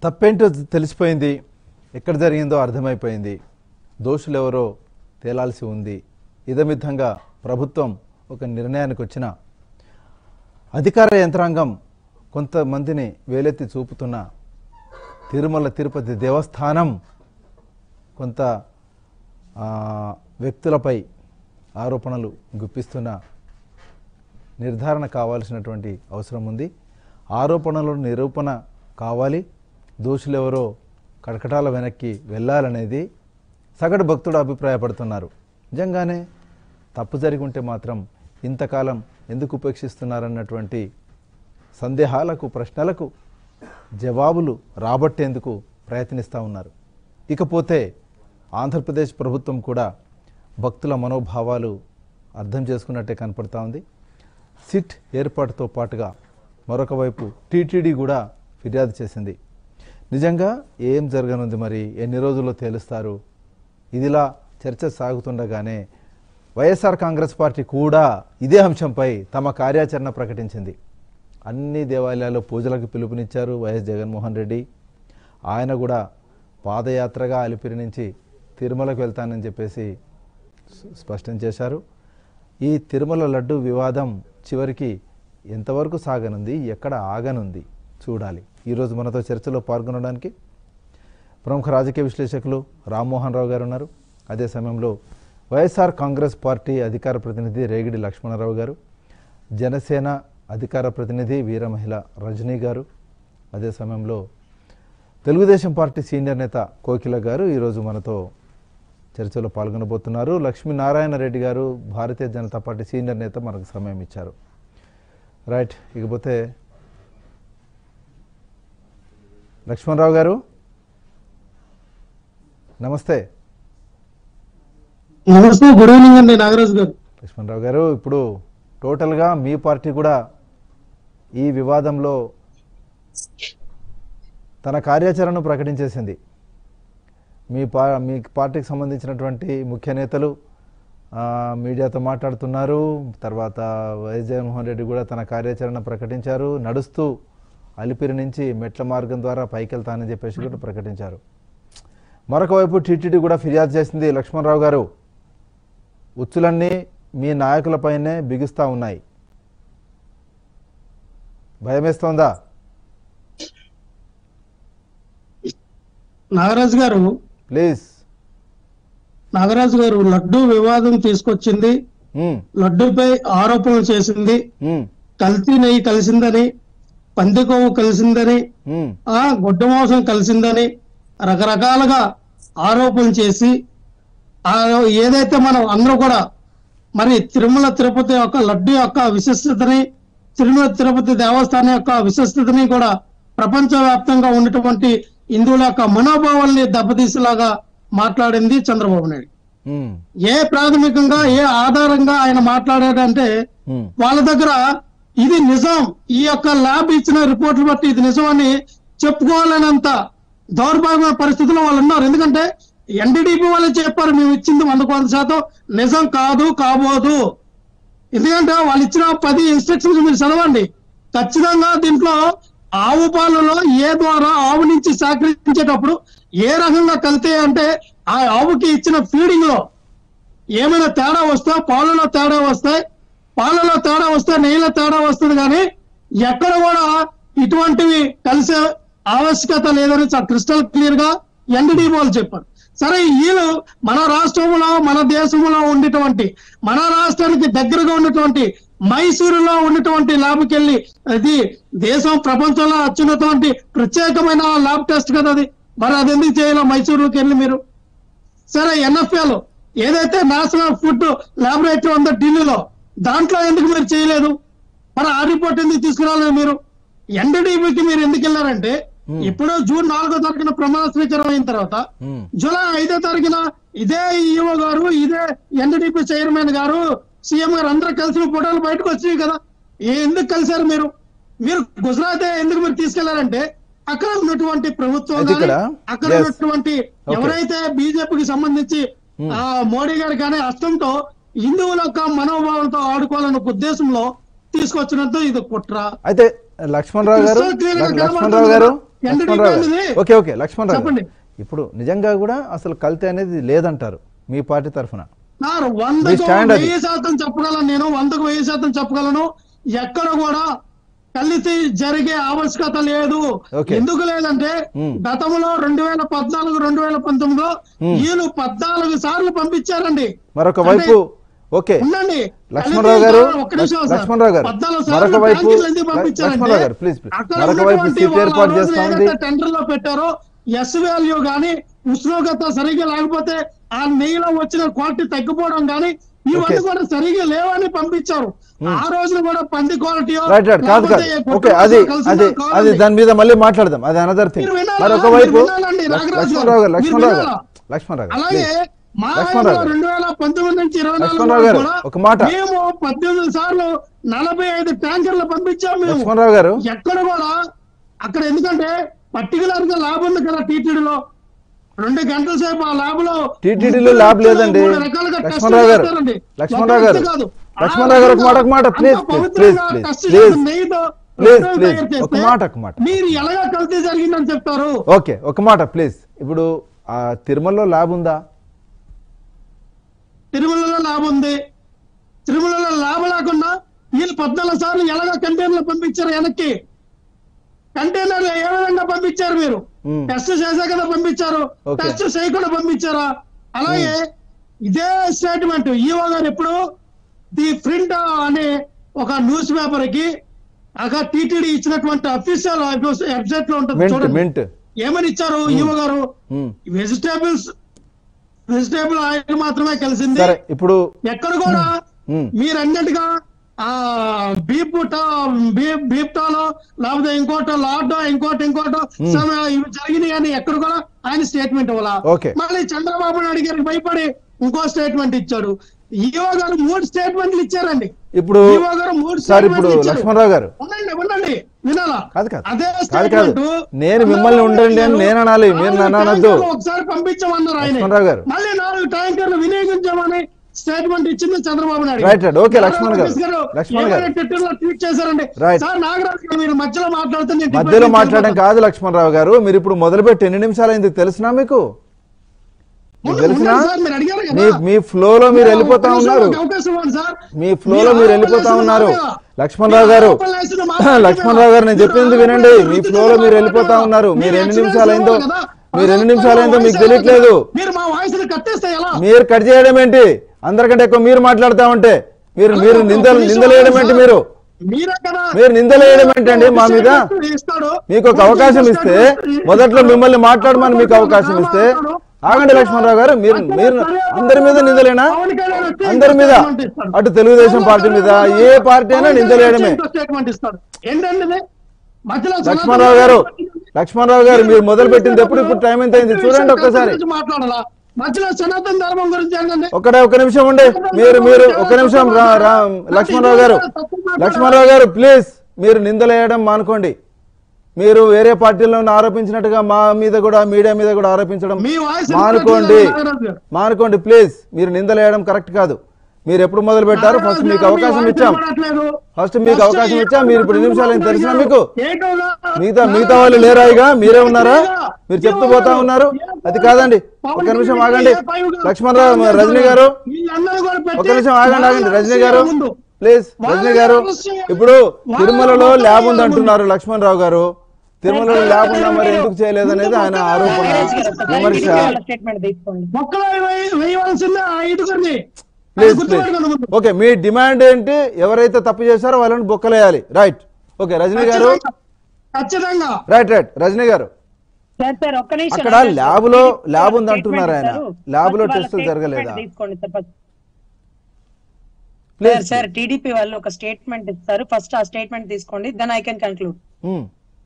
తప్పేంటో తెలిసిపోయింది ఎక్కడ జరిగిందో అర్థమైపోయింది దోషులు ఎవరో తేలాల్సి ఉంది ఇదమిద్ధంగా ప్రభుత్వం ఒక నిర్ణయానికి వచ్చిన అధికార యంత్రాంగం కొంతమందిని వేలెత్తి చూపుతున్న తిరుమల తిరుపతి దేవస్థానం కొంత ఆ, వ్యక్తులపై ఆరోపణలు గుప్పిస్తున్న నిర్ధారణ కావాల్సినటువంటి అవసరం ఉంది ఆరోపణలు నిరూపణ కావాలి దోషులెవరో కటకటాల వెనక్కి వెళ్ళాలనేది సగటు భక్తుడు అభిప్రాయపడుతున్నారు నిజంగానే తప్పు జరిగి ఉంటే మాత్రం ఇంతకాలం ఎందుకు ఉపేక్షిస్తున్నారన్నటువంటి సందేహాలకు ప్రశ్నలకు జవాబులు రాబట్టేందుకు ప్రయత్నిస్తూ ఉన్నారు ఇకపోతే ఆంధ్రప్రదేశ్ ప్రభుత్వం కూడా భక్తుల మనోభావాలు అర్థం చేసుకున్నట్టే కనపడతా ఉంది సిట్ ఏర్పాటుతో పాటుగా మరొక వైపు టీటీడీ కూడా ఫిర్యాదు చేసింది నిజంగా ఏం జరగనుంది మరి ఎన్ని రోజుల్లో తేలుస్తారు ఇదిలా చర్చ సాగుతుండగానే వైఎస్ఆర్ కాంగ్రెస్ పార్టీ కూడా ఇదే అంశంపై తమ కార్యాచరణ ప్రకటించింది అన్ని దేవాలయాల్లో పూజలకు పిలుపునిచ్చారు వైఎస్ జగన్మోహన్ రెడ్డి ఆయన కూడా పాదయాత్రగా అలిపిరి నుంచి తిరుమలకు వెళ్తానని చెప్పేసి స్- స్పష్టం చేశారు ఈ తిరుమల లడ్డు వివాదం చివరికి ఎంతవరకు సాగనుంది ఎక్కడ ఆగనుంది చూడాలి ఈరోజు మనతో చర్చలో పాల్గొనడానికి ప్రముఖ రాజకీయ విశ్లేషకులు రామ్మోహన్ రావు గారు ఉన్నారు అదే సమయంలో వైఎస్ఆర్ కాంగ్రెస్ పార్టీ అధికార ప్రతినిధి రేగిడి లక్ష్మణరావు గారు జనసేన అధికార ప్రతినిధి వీర మహిళ రజనీ గారు అదే సమయంలో తెలుగుదేశం పార్టీ సీనియర్ నేత కోకిల గారు ఈరోజు మనతో చర్చలో పాల్గొనబోతున్నారు లక్ష్మీనారాయణ రెడ్డి గారు భారతీయ జనతా పార్టీ సీనియర్ నేత మనకు సమయం ఇచ్చారు రైట్ ఇకపోతే లక్ష్మణరావు గారు నమస్తే నమస్తే గుడ్ ఈవినింగ్ అండి నాగరాజు గారు లక్ష్మణరావు గారు ఇప్పుడు టోటల్గా మీ పార్టీ కూడా ఈ వివాదంలో తన కార్యాచరణను ప్రకటించేసింది మీ పా మీ పార్టీకి సంబంధించినటువంటి ముఖ్య నేతలు ఆ, మీడియాతో మాట్లాడుతున్నారు తర్వాత వైఎస్ జగన్మోహన్ రెడ్డి కూడా తన కార్యాచరణ ప్రకటించారు నడుస్తూ అలిపిరి నుంచి మెట్ల మార్గం ద్వారా పైకి వెళ్తానని చెప్పేసి కూడా ప్రకటించారు మరొక వైపు టీటీడీ కూడా ఫిర్యాదు చేసింది లక్ష్మణరావు గారు ఉచ్చులన్నీ మీ నాయకులపైనే బిగుస్తా ఉన్నాయి భయమేస్తోందా నాగరాజు గారు ప్లీజ్ నాగరాజు గారు లడ్డు వివాదం తీసుకొచ్చింది ఉమ్, లడ్డూపై ఆరోపణలు చేసింది ఉమ్, కల్తీ నెయ్యి కలిసిందని పందికొవ్వు కలిసిందని ఉమ్, ఆ గొడ్డ మాంసం కలిసిందని రకరకాలుగా ఆరోపణలు చేసి ఆ ఏదైతే మనం అందరూ కూడా మరి తిరుమల తిరుపతి యొక్క లడ్డు యొక్క విశిష్టతని తిరుమల తిరుపతి దేవస్థానం యొక్క విశిష్టతని కూడా ప్రపంచవ్యాప్తంగా ఉన్నటువంటి హిందువుల యొక్క మనోభావాల్ని దెబ్బతీసేలాగా మాట్లాడింది చంద్రబాబు నాయుడు ఉమ్, ఏ ప్రాథమికంగా ఏ ఆధారంగా ఆయన మాట్లాడాడంటే ఉమ్, వాళ్ళ దగ్గర ఇది నిజం ఈ యొక్క ల్యాబ్ ఇచ్చిన రిపోర్ట్లు బట్టి ఇది నిజం అని చెప్పుకోవాలనంత దౌర్భాగ్యమైన పరిస్థితిలో వాళ్ళు ఉన్నారు ఎందుకంటే ఎన్డీడీపీ వాళ్ళు చెప్పారు మేము ఇచ్చింది వందకు వంద శాతం నిజం కాదు కాబోదు ఎందుకంటే వాళ్ళు ఇచ్చిన పది ఇన్స్ట్రక్షన్స్ మీరు చదవండి ఖచ్చితంగా దీంట్లో ఆవు పాలలో ఏ ద్వారా ఆవు నుంచి సేకరించేటప్పుడు ఏ రకంగా కలితే అంటే ఆ ఆవుకి ఇచ్చిన ఫీడింగ్ లో ఏమైనా తేడా వస్తే పాలలో తేడా వస్తాయి పాలలో తేడా వస్తే నెయ్యిలో తేడా వస్తుంది కానీ ఎక్కడ కూడా ఇటువంటివి కలిసే ఆవశ్యకత లేదని చాలా క్రిస్టల్ క్లియర్ గా ఎన్డీడీ వాళ్ళు చెప్పారు సరే వీళ్ళు మన రాష్ట్రంలో మన దేశంలో ఉండేటువంటి మన రాష్ట్రానికి దగ్గరగా ఉన్నటువంటి మైసూరులో ఉన్నటువంటి ల్యాబ్కి వెళ్ళి అది దేశం ప్రపంచంలో అత్యున్నటువంటి ప్రత్యేకమైన ల్యాబ్ టెస్ట్ కదా అది మరి అది ఎందుకు చేయాలి మైసూరుకి వెళ్ళి మీరు సరే ఎన్ఎఫ్ఎల్ ఏదైతే నేషనల్ ఫుడ్ లాబొరేటరీ ఉందో ఢిల్లీలో దాంట్లో ఎందుకు మీరు చేయలేదు మరి ఆ రిపోర్ట్ ఎందుకు తీసుకురాలేదు మీరు ఎన్డీడీబీకి మీరు ఎందుకు వెళ్ళారంటే ఇప్పుడు జూన్ నాలుగో తారీఖున ప్రమాణ స్వీకారం అయిన తర్వాత ఉమ్, జూలై ఐదో తారీఖున ఇదే ఈఓ గారు ఇదే ఎన్డీడీపీ చైర్మన్ గారు సీఎం గారు అందరూ కలిసిన ఫోటోలు బయటకు వచ్చినాయి కదా ఏ- ఎందుకు కలిశారు మీరు మీరు గుజరాత్ ఎందుకు మీరు తీసుకెళ్లారంటే అక్కడ ఉన్నటువంటి ప్రభుత్వం అయితే గాని, ఇక్కడ, అక్కడ yes. ఉన్నటువంటి ఎవరైతే బీజేపీకి సంబంధించి ఆ మోడీ గారు కానీ అస్తంతో హిందువుల యొక్క మనోభావంతో ఆడుకోవాలన్న ఒక ఉద్దేశంలో తీసుకొచ్చినట్టు ఇది కుట్ర అయితే లక్ష్మణరావు గారు Crystal clear గా లక్ష్మణరావు గారు ఎన్డీడీపీ లక్ష్మణరావు గారు అనేది ఓకే ఓకే లక్ష్మణరావు గారు. చెప్పండి. ఇప్పుడు నిజంగా కూడా అసలు కల్తీ అనేది లేదంటారు మీ పార్టీ తరఫున సార్ మీ వందకు స్టాండ్ అది. వెయ్యి శాతం చెప్పగలను నేను వందకు వెయ్యి శాతం చెప్పగలను ఎక్కడ కూడా కలిసి జరిగే ఆవశ్యకత లేదు ఓకే. ఎందుకు లేదంటే మ్మ్. గతంలో రెండు వేల పద్నాలుగు రెండు వేల పంతొమ్మిదిలో మ్మ్. వీళ్ళు పద్నాలుగు సార్లు పంపించారండి మరొక అంటే వైపు ఓకే ఉండండి లక్ష్మణరావు కలిసి గారు ఒక్క నిమిషం సార్. లక్ష్మణరావు గారు పద్నాలుగు సార్లు మరొక వైపు ట్యాంకర్లు ఎందుకు పంపించారంటే లక్ష్మణరావు గారు ప్లీజ్ ప్లీజ్ అక్కడ మరొక వైపు ఉన్నటువంటి సీట్ వాళ్ళ ఏర్పాటు రోజున చేస్తా ఉంది ఏదైతే టెండర్ లో పెట్టారో ఎస్ వాల్యూ గానీ ఉష్ణోగ్రత సరిగ్గా లేకపోతే ఆ నెయ్యిలో వచ్చిన క్వాలిటీ తగ్గిపోవడం గానీ ఇవన్నీ Okay. కూడా సరిగ్గా లేవని పంపించారు ఆ రోజున కూడా పంది క్వాలిటీ రైట్ రైట్ కాదు కాదు ఓకే అది అది అది దాని మీద మళ్ళీ మాట్లాడదాం అది అనదర్ థింగ్ మీరు వినాలా? మరొక మీరు వైపు వినాలండి, లక్ష్- నాగరాజు లక్ష్మణరావు గారు గారు. లక్ష్మణరావు మీరు గారు వినాలా? లక్ష్మణరావు గారు అలాగే please. మా లక్ష్మణరావు గారు. రెండు వేల పంతొమ్మిది నుంచి ఇరవై నాలుగు లక్ష్మణరావు గారు, కూడా ఒక మాట. మేము పద్దెనిమిది సార్లు నలభై ఐదు ట్యాంకర్లు పంపించాం మేము లక్ష్మణరావు గారు ఎక్కడ కూడా అక్కడ ఎందుకంటే పర్టికులర్ గా ల్యాబ్ ఉంది కదా టీటీడీలో రెండు గంటల సేపు ఆ ల్యాబ్ లో టీటీడీలో ల్యాబ్ లేదండి మూడు రకాలుగా టెస్టులు లక్ష్మణరావు గారు చేస్తారండి. లక్ష్మణరావు ఒక గారు వ్యక్తి కాదు. లక్ష్మణరావు గారు ఒక మాట ఒక మాట అంత ప్లీజ్ ప్లీజ్ ప్లీజ్ పవిత్రంగా ప్లీజ్ టెస్ట్ ప్లీజ్ చేసిన నెయ్యితో ప్లీజ్ రొట్టెలు ప్లీజ్ తయారు చేస్తే ఒక మాట ఒక మాట మీరు ఎలాగా కల్తీ జరిగిందని చెప్తారు ఓకే ఒక మాట ప్లీజ్ ఇప్పుడు ఆ తిరుమలలో ల్యాబ్ ఉందా తిరుమలలో ల్యాబ్ ఉంది తిరుమలలో ల్యాబ్ లేకుండా వీళ్ళు పద్నాలుగు సార్లు ఎలాగ కంటైనర్లు పంపించారు వెనక్కి కంటైనర్లు ఏ విధంగా పంపించారు మీరు మ్మ్. టెస్ట్ చేసే కదా పంపించారు Okay. టెస్ట్ చేయకుండా పంపించారా అలాగే ఇదే స్టేట్మెంట్ ఈవో గారు ఎప్పుడు ది ప్రింట్ అనే ఒక న్యూస్ పేపర్ కి అగా టీటీడీ ఇచ్చినటువంటి అఫీషియల్ వెబ్సైట్ లో ఉంటుంది మింట్ చూడండి మింట్ ఏమని ఇచ్చారు ఈవో గారు మ్మ్. వెజిటేబుల్స్ వెజిటేబుల్ ఆయిల్ మాత్రమే కలిసింది సరే ఇప్పుడు ఎక్కడ కూడా మ్మ్. మీరు అన్నట్టుగా ఆ బీప్ బీప్ బీప్టాలో లేకపోతే ఇంకోటో లాడో ఇంకోటి ఇంకోటో సమ- ఇవి జరిగినాయి అని ఎక్కడ కూడా ఆయన స్టేట్మెంట్ ఇవ్వాలా Okay. మళ్ళీ చంద్రబాబు నాయుడు గారికి భయపడి ఇంకో స్టేట్మెంట్ ఇచ్చాడు ఈవో గారు మూడు స్టేట్మెంట్లు ఇచ్చారండి ఇప్పుడు ఈవో గారు మూడు సార్ ఇప్పుడు స్టేట్మెంట్లు ఇచ్చారు. లక్ష్మణరావు గారు ఉండండి ఉండండి వినాలా కాదు కాదు అదే కాదు కాదు స్టేట్మెంట్ నేను మిమ్మల్ని ఉండండి అని నేను అనాలి మీరు నన్ను అనొద్దు ఒకసారి పంపించామన్నారు ఆయన లక్ష్మణరావు గారు. మళ్ళీ నాలుగు ట్యాంకర్లు వినియోగించామని స్టేట్మెంట్ ఇచ్చింది Chandrababu Naidu Right, right. Okay, Laxman గారు. నాగరాజు లక్ష్మణ్ గారు. ఏమైనా ట్విట్టర్ లో ట్వీట్ చేశారండి Right. సార్ నాగరాజు గారు మీరు మధ్యలో మాట్లాడుతూ నేను మధ్యలో డిబేట్ మాట్లాడడం చేయను. కాదు లక్ష్మణరావు గారు మీరు ఇప్పుడు మొదలుపెట్టి ఎన్ని నిమిషాలు అయింది తెలిసినా మీకు మీకు ఉండండి, తెలిసినా ఉండండి సార్, మీరు అడిగారు కదా. మీ మీ ఫ్లోలో మీరు వెళ్ళిపోతా ఒక నిమిషం, ఉన్నారు ఒక అవకాశం ఇవ్వండి సార్. మీ ఫ్లోలో మీ మీరు ఆరోపణలు వెళ్ళిపోతా వేసిన ఉన్నారు మా మీద. లక్ష్మణరావు మీ గారు ఆరోపణలు వేసిన మా మీద. లక్ష్మణరావు గారు నేను మీరు చెప్పింది ఆరోపణలు వినండి మీ రుద్దుతూ ఫ్లోలో మీరు మాట్లాడారు వెళ్ళిపోతా కదా. ఉన్నారు మీరు ఎన్ని ఎక్స్ప్రెస్ నిమిషాలు అయిందో ఇవ్వాలి కదా. మీరు ఎన్ని ఆ నిమిషాలు అయిందో మీకు వాయిస్ తెలియట్లేదు మీరు మా వాయిస్ కట్టేస్తే ఎలా మీరు కట్ చేయడం ఏంటి అందరికంటే ఎక్కువ మీరు మాట్లాడుతా ఉంటే మీరు మీరు నిందలు నిందలేయడం ఏంటి మీరు మీరే కదా మీరు నిందలేయడం ఏంటండి మా మీద ఇస్తాడు. మీకు ఒక అవకాశం ఇస్తే మొదట్లో మిమ్మల్ని మాట్లాడమని మీకు అవకాశం ఇస్తే ఆగండి లక్ష్మణరావు గారు మీరు మీరు అందరి మీద నిందలేనా అందరి మీద అటు తెలుగుదేశం పార్టీ మీద ఏ పార్టీ అయినా నిందలేయడమే స్టేట్మెంట్ ఇస్తాడు ఏంటండి ఇది? మధ్యలో లక్ష్మణరావు గారు లక్ష్మణరావు గారు మీరు మొదలు పెట్టింది ఎప్పుడు ఇప్పుడు టైం ఎంత అయింది చూడండి ఒక్కసారి గురించి మాట్లాడాలా మధ్యలో సనాతన ధర్మం గురించి ఏంటండి ఒకటే ఒక నిమిషం ఉండే మీరు మీరు ఒక నిమిషం రా రా లక్ష్మణరావు గారు లక్ష్మణరావు గారు ప్లీజ్ మీరు నిందలేయడం మానుకోండి మీరు వేరే పార్టీలను ఆరోపించినట్టుగా మా మీద కూడా మీడియా మీద కూడా ఆరోపించడం మీ వాయిస్ మానుకోండి నాగరాజు గారు. మానుకోండి ప్లీజ్ మీరు నిందలేయడం కరెక్ట్ కాదు మీరు ఎప్పుడు మొదలు పెట్టారు ఫస్ట్ మీకు అవకాశం ఇచ్చాం ఫస్ట్ మీకు అవకాశం ఇచ్చాం మీరు ఇప్పుడు ఎన్ని నిమిషాలు అయింది తెలిసినా మీకు మిగతా మిగతా వాళ్ళు లేరాయిగా మీరే ఉన్నారా మీరు చెప్తూ పోతా ఉన్నారు అది కాదండి ఒక నిమిషం ఆగండి లక్ష్మణరావు రజనీ గారు ఒక నిమిషం ఆగండి ఆగండి రజనీ గారు ప్లీజ్ రజనీ గారు ఇప్పుడు తిరుమలలో ల్యాబ్ ఉంది అంటున్నారు లక్ష్మణరావు గారు తిరుమలలో ల్యాబ్ ఉందా మరి ఎందుకు చేయలేదు అనేది ఆయన ఆరోపణ విమర్శ స్టేట్మెంట్ తీసుకోండి మొక్కలు వేయ- వేయవలసిందే ఆ ఐదుగురిని ప్లీజ్ అది గుర్తుపెట్టుకోండి ప్లీజ్ ముందు. ఓకే మీ డిమాండ్ ఏంటి ఎవరైతే తప్పు చేశారో వాళ్ళని బొక్కలేయాలి రైట్ ఓకే రజనీ గారు ఖచ్చితంగా రైట్ రైట్ రజనీ గారు సార్ సార్ ఒక్క నిమిషం అక్కడ ఆగండి. ల్యాబ్ లో TDP ల్యాబ్ వాళ్ళ ఉంది అంటున్నారు ఆయన statement ఇస్తారు. ల్యాబ్ లో ఫస్ట్ వాళ్ళ టెస్టులు statement జరగలేదా తీసుకోండి sir first. Sir please sir TDP వాళ్ళు ఒక స్టేట్మెంట్ ఇస్తారు ఫస్ట్ ఆ స్టేట్మెంట్ తీసుకోండి then I can conclude um,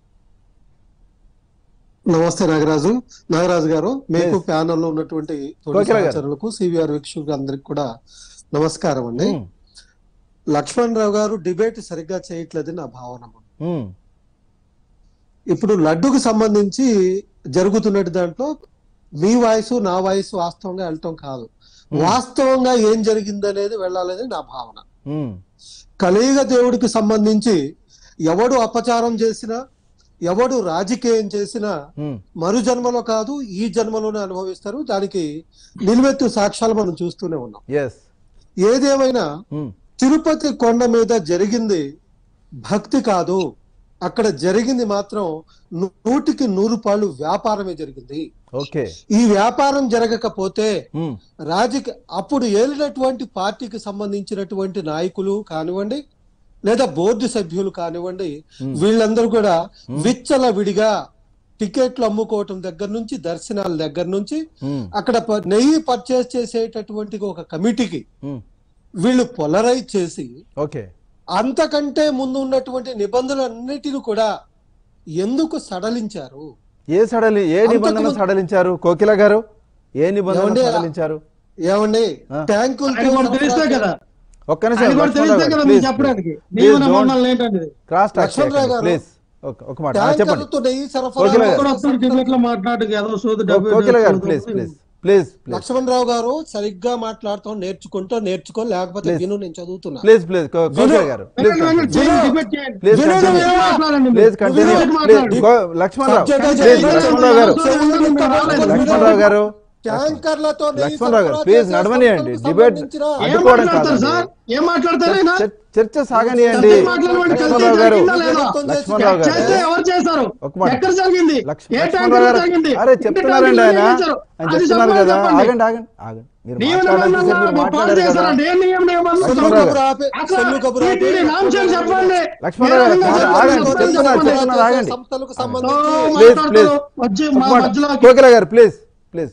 నమస్తే నాగరాజు నాగరాజు గారు మీకు Yes. ప్యానెల్ లో ఉన్నటువంటి తోటి కోకిల గారు. సహచరులకు సివిఆర్ వీక్షకులకు అందరికి కూడా నమస్కారం అండి ఉమ్, లక్ష్మణ్ రావు గారు డిబేట్ సరిగ్గా చేయట్లేదు నా భావన ఉమ్, ఇప్పుడు లడ్డుకు సంబంధించి జరుగుతున్నట్టు దాంట్లో మీ వాయిస్ నా వాయిస్ వాస్తవంగా వెళ్ళటం కాదు వాస్తవంగా ఏం జరిగిందనేది వెళ్ళాలని నా భావన ఉమ్, కలియుగ దేవుడికి సంబంధించి ఎవడు అపచారం చేసినా ఎవడు రాజకీయం చేసినా ఉమ్, మరు జన్మలో కాదు ఈ జన్మలోనే అనుభవిస్తారు దానికి నిలువెత్తు సాక్ష్యాలు మనం చూస్తూనే ఉన్నాం ఎస్ ఏదేమైనా ఉమ్, తిరుపతి కొండ మీద జరిగింది భక్తి కాదు అక్కడ జరిగింది మాత్రం ను- నూటికి నూరు పాళ్ళు వ్యాపారమే జరిగింది ఓకే ఈ వ్యాపారం జరగకపోతే ఉమ్, రాజకీయ అప్పుడు ఏలినటువంటి పార్టీకి సంబంధించినటువంటి నాయకులు కానివ్వండి లేదా బోర్డు సభ్యులు కానివ్వండి వీళ్ళందరూ కూడా విచ్చల విడిగా టికెట్లు అమ్ముకోవటం దగ్గర నుంచి దర్శనాల దగ్గర నుంచి ఉమ్, అక్కడ ప- నెయ్యి పర్చేస్ చేసేటటువంటి ఒక కమిటీకి ఉమ్, వీళ్ళు పొలరైజ్ చేసి ఓకే అంతకంటే ముందు ఉన్నటువంటి నిబంధనలన్నిటిని కూడా ఎందుకు సడలించారు ఏ సడలి ఏ నిబంధన అంతకుముందు- సడలించారు కోకిల గారు ఏ నిబంధన ఏమండి? సడలించారు ఏమండి ఆ. ట్యాంకులతో ఆయన కూడా తెలిస్తే కదా ఒక్క ఆయన నిమిషం కూడా తెలిస్తే కదా మీకు చెప్పడానికి నియమ నిబంధనలు ఏంటండి క్రాస్ టాక్ లక్ష్మణరావు గారు, ప్లీజ్ ఒక మాట ఆ, చెప్పండి ట్యాంకర్లతో నెయ్యి సరఫరా కోకిల గారు. కూడా వస్తాడు డిబేట్ లో మాట్లాడు ఏదో సోది కో- డబ్బు కోకిల గారు డబ్బు ప్లీజ్ డబ్బు. ప్లీజ్ ప్లీజ్ ప్లీజ్ లక్ష్మణరావు గారు సరిగ్గా మాట్లాడతాం నేర్చుకుంటూ నేర్చుకో లేకపోతే Please. విను నేను చదువుతున్నా ప్లీజ్ ప్లీజ్ కో- కోకిల గారు ప్లీజ్ వినండి, వినండి, చేయండి, డిబేట్ చేయండి. ప్లీజ్ వినండి, కంటిన్యూ వినండి. మాట్లాడండి మీరు. ప్లీజ్ కంటిన్యూ వినండి, ప్లీజ్ మాట్లాడండి. కో- లక్ష్మణరావు సబ్జెక్ట్ ప్లీజ్ అయితే లక్ష్మణరావు గారు లక్ష్మణరావు గారు ట్యాంకర్లతో నెయ్యి లక్ష్మణరావు గారు సరఫరా ప్లీజ్ చేసే నడవనియండి సంస్థలకు డిబేట్ సంబంధించిన ఏం అడ్డుకోవడం మాట్లాడతారు కాదండి సార్ ఏం మాట్లాడతారు ఆయన? చర్- చర్చ సాగనియండి చర్చ మాట్లాడమంటే లక్ష్మణరావు గారు జరిగిందా లేదా? లక్ష్మణరావు గారు చేస్తే ఎవరు చేశారు ఒక మాట. ఎక్కడ జరిగింది లక్ష- ఏ లక్ష్మణరావు ట్యాంకర్ గారు జరిగింది అరే ఎన్ని చెప్తున్నారండి ట్యాంకర్లు ఆయన నిర్మించారు? ఆయన అది చెప్తున్నారు చెప్పండి, కదా చెప్పండి. ఆగండి ఆగండి ఆగండి మీరు నియమ మాట్లాడాలంటే నిబంధనలు మీరు మీరు పాడు మాట్లాడారు కదా చేశారండి. ఏ నియమ నిబంధనలు? సెల్లు కబురు ఆపే- అట్లా సెల్లు కబురు ఆపే- టీటీడీ నామచయం చెప్పండి లక్ష్మణరావు గారు, ఏ రకంగా ఆగండి, చెప్పండి, ఆగండి, చెప్పండి, చెప్తున్నారు, చెప్పండి. చెప్తున్నారు, ఆగండి. సంస్థలకు ఓ, సంబంధించి ప్లీజ్ మాట్లాడతారు. ప్లీజ్ వచ్చి ఒక మా మాట. మధ్యలోకి కోకిల గారు ప్లీజ్ ప్లీజ్